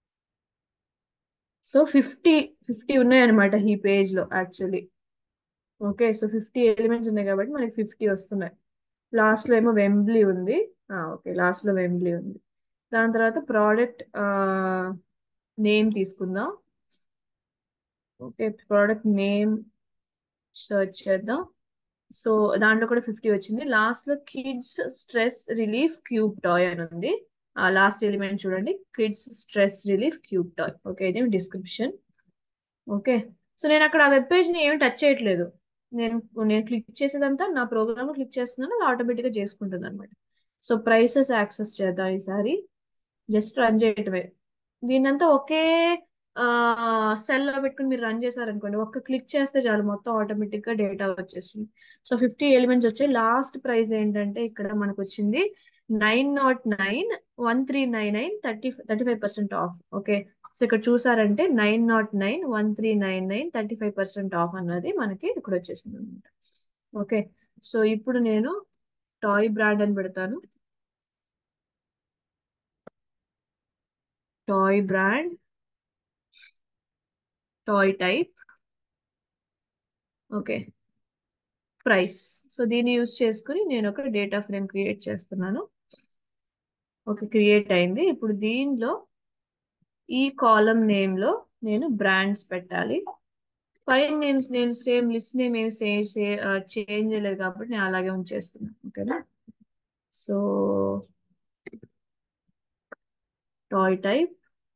సో ఫిఫ్టీ ఫిఫ్టీ ఉన్నాయన్నమాట ఈ పేజ్ లో actually okay so fifty elements ఉన్నాయి కాబట్టి మనకి ఫిఫ్టీ వస్తున్నాయి లాస్ట్ లో ఏమో వెంబ్లీ ఉంది ఓకే లాస్ట్ లో వెంబ్లీ ఉంది దాని తర్వాత ప్రోడక్ట్ నేమ్ తీసుకుందాం ఓకే ప్రోడక్ట్ నేమ్ సెర్చ్ చేద్దాం సో దాంట్లో కూడా ఫిఫ్టీ వచ్చింది లాస్ట్ లో kids stress relief cube toy అని ఉంది ఆ లాస్ట్ ఎలిమెంట్ చూడండి kids stress relief cube toy okay ఇది డిస్క్రిప్షన్ ఓకే సో నేను అక్కడ ఆ వెబ్ పేజ్ ని ఏమి టచ్ చేయట్లేదు నేను నేను క్లిక్ చేసేదంతా నా ప్రోగ్రామ్ క్లిక్ చేస్తున్నాను అది ఆటోమేటిక్ గా చేసుకుంటుంది అనమాట సో ప్రైసెస్ యాక్సెస్ చేద్దాం ఈసారి జస్ట్ రన్ చేయటమే దీన్నంతా ఒకే సెల్ లో పెట్టుకుని మీరు రన్ చేశారనుకోండి ఒక్క క్లిక్ చేస్తే చాలు మొత్తం ఆటోమేటిక్ గా డేటా వచ్చేస్తుంది సో ఫిఫ్టీ ఎలిమెంట్స్ వచ్చాయి లాస్ట్ ప్రైస్ ఏంటంటే ఇక్కడ మనకు వచ్చింది nine nought nine one three nine nine thirty thirty five percent off okay so ఇక్కడ చూసారంటే nine nought nine one three nine nine thirty five percent off అన్నది మనకి ఇక్కడ వచ్చేసింది అనమాట ఓకే సో ఇప్పుడు నేను టాయ్ బ్రాండ్ అని పెడతాను toy brand toy type okay price so దీన్ని యూజ్ చేసుకుని నేను ఒక డేటా ఫ్రేమ్ క్రియేట్ చేస్తున్నాను ఓకే క్రియేట్ అయింది ఇప్పుడు దీనిలో ఈ కాలం నేమ్ లో నేను బ్రాండ్స్ పెట్టాలి ఫైల్ నేమ్స్ నేను సేమ్ లిస్ట్ నేమ్ ఏం చేంజ్ చేయలేదు కాబట్టి నేను అలాగే ఉంచేస్తున్నాను ఓకేనా so toy type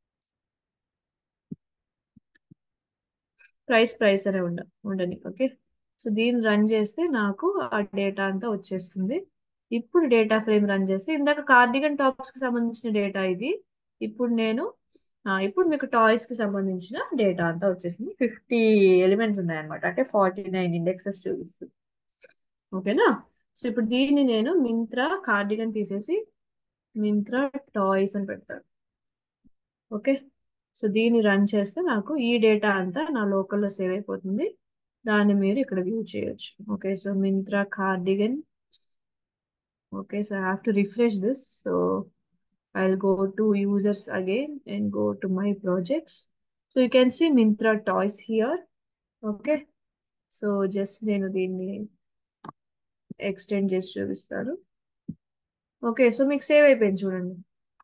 price price అనే ఉండ ఉండని ఓకే సో దీన్ని రన్ చేస్తే నాకు ఆ డేటా అంతా వచ్చేస్తుంది ఇప్పుడు డేటా ఫ్రేమ్ రన్ చేస్తే ఇందాక కార్డిగన్ టాప్స్ కి సంబంధించిన డేటా ఇది ఇప్పుడు నేను ఆ, ఇప్పుడు మీకు టాయ్స్ కి సంబంధించిన డేటా అంతా వచ్చేసింది ఫిఫ్టీ ఎలిమెంట్స్ ఉన్నాయన్నమాట అంటే ఫార్టీ నైన్ ఇండెక్సెస్ చూపిస్తుంది ఓకేనా సో ఇప్పుడు దీన్ని నేను మింత్రా కార్డిగన్ తీసేసి మింత్రా టాయ్స్ అని పెడతాను ఓకే సో దీన్ని రన్ చేస్తే నాకు ఈ డేటా అంతా నా లోకల్లో సేవ్ అయిపోతుంది దాన్ని మీరు ఇక్కడ వ్యూ చేయొచ్చు okay so Myntra cardigan okay so I have to refresh this so I'll go to users again and go to my projects. So you can see Mintra toys here. Okay. So just నేను దీన్ని extend చేసి చూపిస్తాను okay so మీకు save అయిపోయింది చూడండి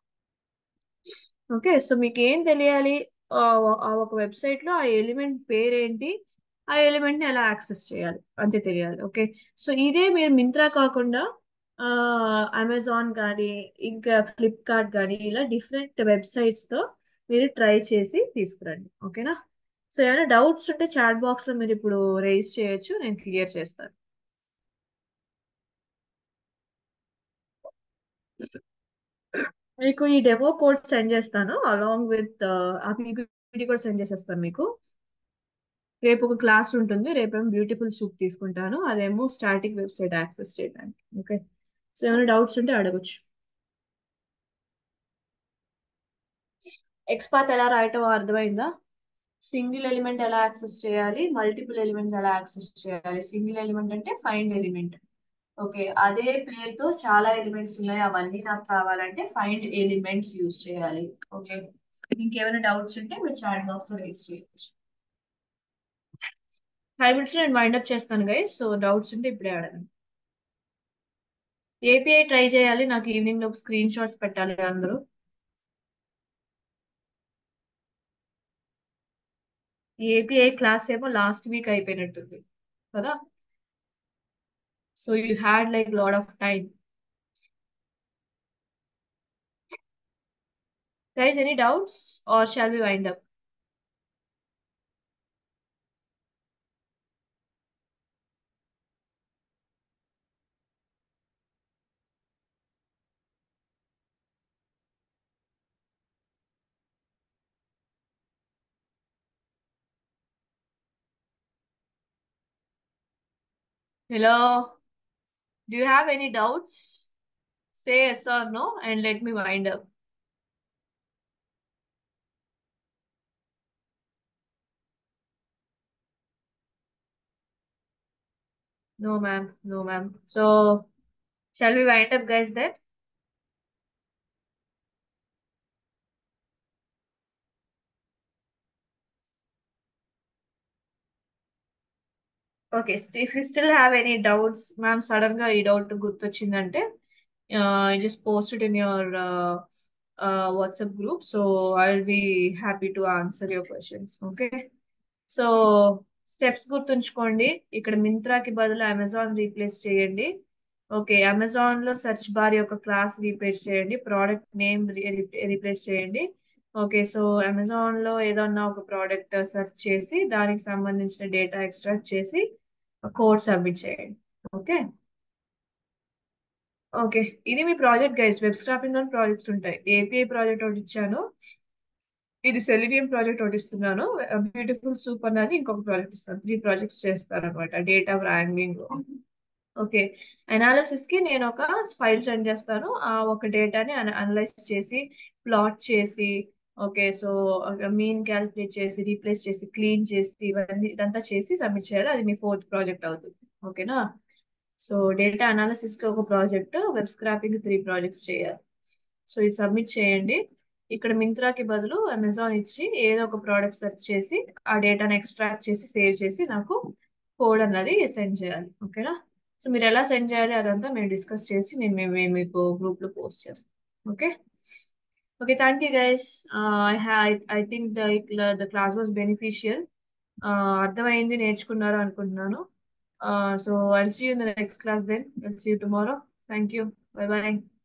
okay so మీకు ఏం తెలియాలి ఆ ఆ ఒక వెబ్సైట్ లో ఆ ఎలిమెంట్ పేరేంటి ఆ ఎలిమెంట్ ని ఎలా యాక్సెస్ చేయాలి అంతే తెలియాలి ఓకే సో ఇదే మీరు మింత్రా కాకుండా అమెజాన్ కానీ ఇంకా ఫ్లిప్కార్ట్ కానీ ఇలా డిఫరెంట్ వెబ్సైట్స్ తో మీరు ట్రై చేసి తీసుకురండి ఓకేనా సో ఏమైనా డౌట్స్ ఉంటే చాట్ బాక్స్ లో మీరు ఇప్పుడు రేస్ చేయొచ్చు నేను క్లియర్ చేస్తాను మీకు ఈ డెమో కోడ్ సెండ్ చేస్తాను అలాంగ్ విత్ ఆ పీపీటీ కూడా సెండ్ చేసేస్తాను మీకు రేపు ఒక క్లాస్ ఉంటుంది రేపేమో బ్యూటిఫుల్ సూప్ తీసుకుంటాను అదేమో స్టాటిక్ వెబ్సైట్ యాక్సెస్ చేయడానికి ఓకే సో ఏమైనా డౌట్స్ ఉంటే అడగచ్చు ఎక్స్పాత్ ఎలా రాయటం అర్థమైందా సింగిల్ ఎలిమెంట్ ఎలా యాక్సెస్ చేయాలి మల్టిపుల్ ఎలిమెంట్స్ ఎలా యాక్సెస్ చేయాలి సింగిల్ ఎలిమెంట్ అంటే ఫైండ్ ఎలిమెంట్ ఓకే అదే పేరుతో చాలా ఎలిమెంట్స్ ఉన్నాయి అవన్నీ నాకు కావాలంటే ఫైండ్ ఎలిమెంట్స్ యూజ్ చేయాలి ఓకే ఇంకేమైనా డౌట్స్ ఉంటే మీరు చాట్ బాక్స్ లో రేస్ చేయొచ్చు ఫైవ్ మినిట్స్ నేను వైండ్ అప్ చేస్తాను గైస్ సో డౌట్స్ ఉంటే ఇప్పుడే అడగండి ఏపీఐ ట్రై చేయాలి నాకు ఈవినింగ్ లోపు స్క్రీన్ షాట్స్ పెట్టాలి అందరూ ఏపీఐ క్లాస్ ఏమో లాస్ట్ వీక్ అయిపోయినట్టుంది కదా so you had like lot of time guys any doubts or shall we wind up Hello, do you have any doubts? Say yes or no and let me wind up. No, ma'am. No, ma'am. So, shall we wind up, guys, then? Okay if you still have any doubts ma'am sudden గా ఈ doubt గుర్తొచ్చిందంటే just post it in your WhatsApp group so I will be happy to answer your questions okay so steps గుర్తుంచుకోండి ఇక్కడ మింత్రాకి బదులు Amazon replace చేయండి ఓకే Amazon లో సెర్చ్ బార్ యొక్క క్లాస్ రీప్లేస్ చేయండి ప్రోడక్ట్ నేమ్ రీప్లేస్ చేయండి ఓకే సో అమెజాన్ లో ఏదన్నా ఒక ప్రోడక్ట్ సెర్చ్ చేసి దానికి సంబంధించిన డేటా ఎక్స్ట్రాక్ట్ చేసి కోడ్ సబ్మిట్ చేయండి ఓకే ఓకే ఇది మీ ప్రాజెక్ట్ గైస్ వెబ్ స్క్రాపింగ్ లో ప్రాజెక్ట్స్ ఉంటాయి ఏపీఐ ప్రాజెక్ట్ ఒకటి ఇచ్చాను ఇది సెలినియం ప్రాజెక్ట్ ఒకటి ఇస్తున్నాను బ్యూటిఫుల్ సూప్ అన్నది ఇంకొక ప్రాజెక్ట్ ఇస్తాను త్రీ ప్రాజెక్ట్స్ చేస్తాను అనమాట డేటా వ్రాంగ్లింగ్ ఓకే అనాలిసిస్ కి నేను ఒక ఫైల్ సెండ్ చేస్తాను ఆ ఒక డేటాని అనలైజ్ చేసి ప్లాట్ చేసి ఓకే సో మీన్ క్యాల్కులేట్ చేసి రీప్లేస్ చేసి క్లీన్ చేసి ఇవన్నీ ఇదంతా చేసి సబ్మిట్ చేయాలి అది మీ ఫోర్త్ ప్రాజెక్ట్ అవుతుంది ఓకేనా సో డేటా అనాలిసిస్ కి ఒక project web scraping three projects చేయాలి సో ఇది సబ్మిట్ చేయండి ఇక్కడ మింత్రాకి బదులు అమెజాన్ ఇచ్చి ఏదో ఒక ప్రోడక్ట్ సెర్చ్ చేసి ఆ డేటాను ఎక్స్ట్రాక్ట్ చేసి సేవ్ చేసి నాకు కోడ్ అన్నది సెండ్ చేయాలి ఓకేనా సో మీరు ఎలా సెండ్ చేయాలి అదంతా మేము డిస్కస్ చేసి నేను మేము మీకు గ్రూప్ లో పోస్ట్ చేస్తాం okay okay thank you guys I I think the the class was beneficial అర్థమైంది నేర్చుకున్నారు అనుకుంటున్నాను so I'll see you in the next class then I'll see you tomorrow thank you bye bye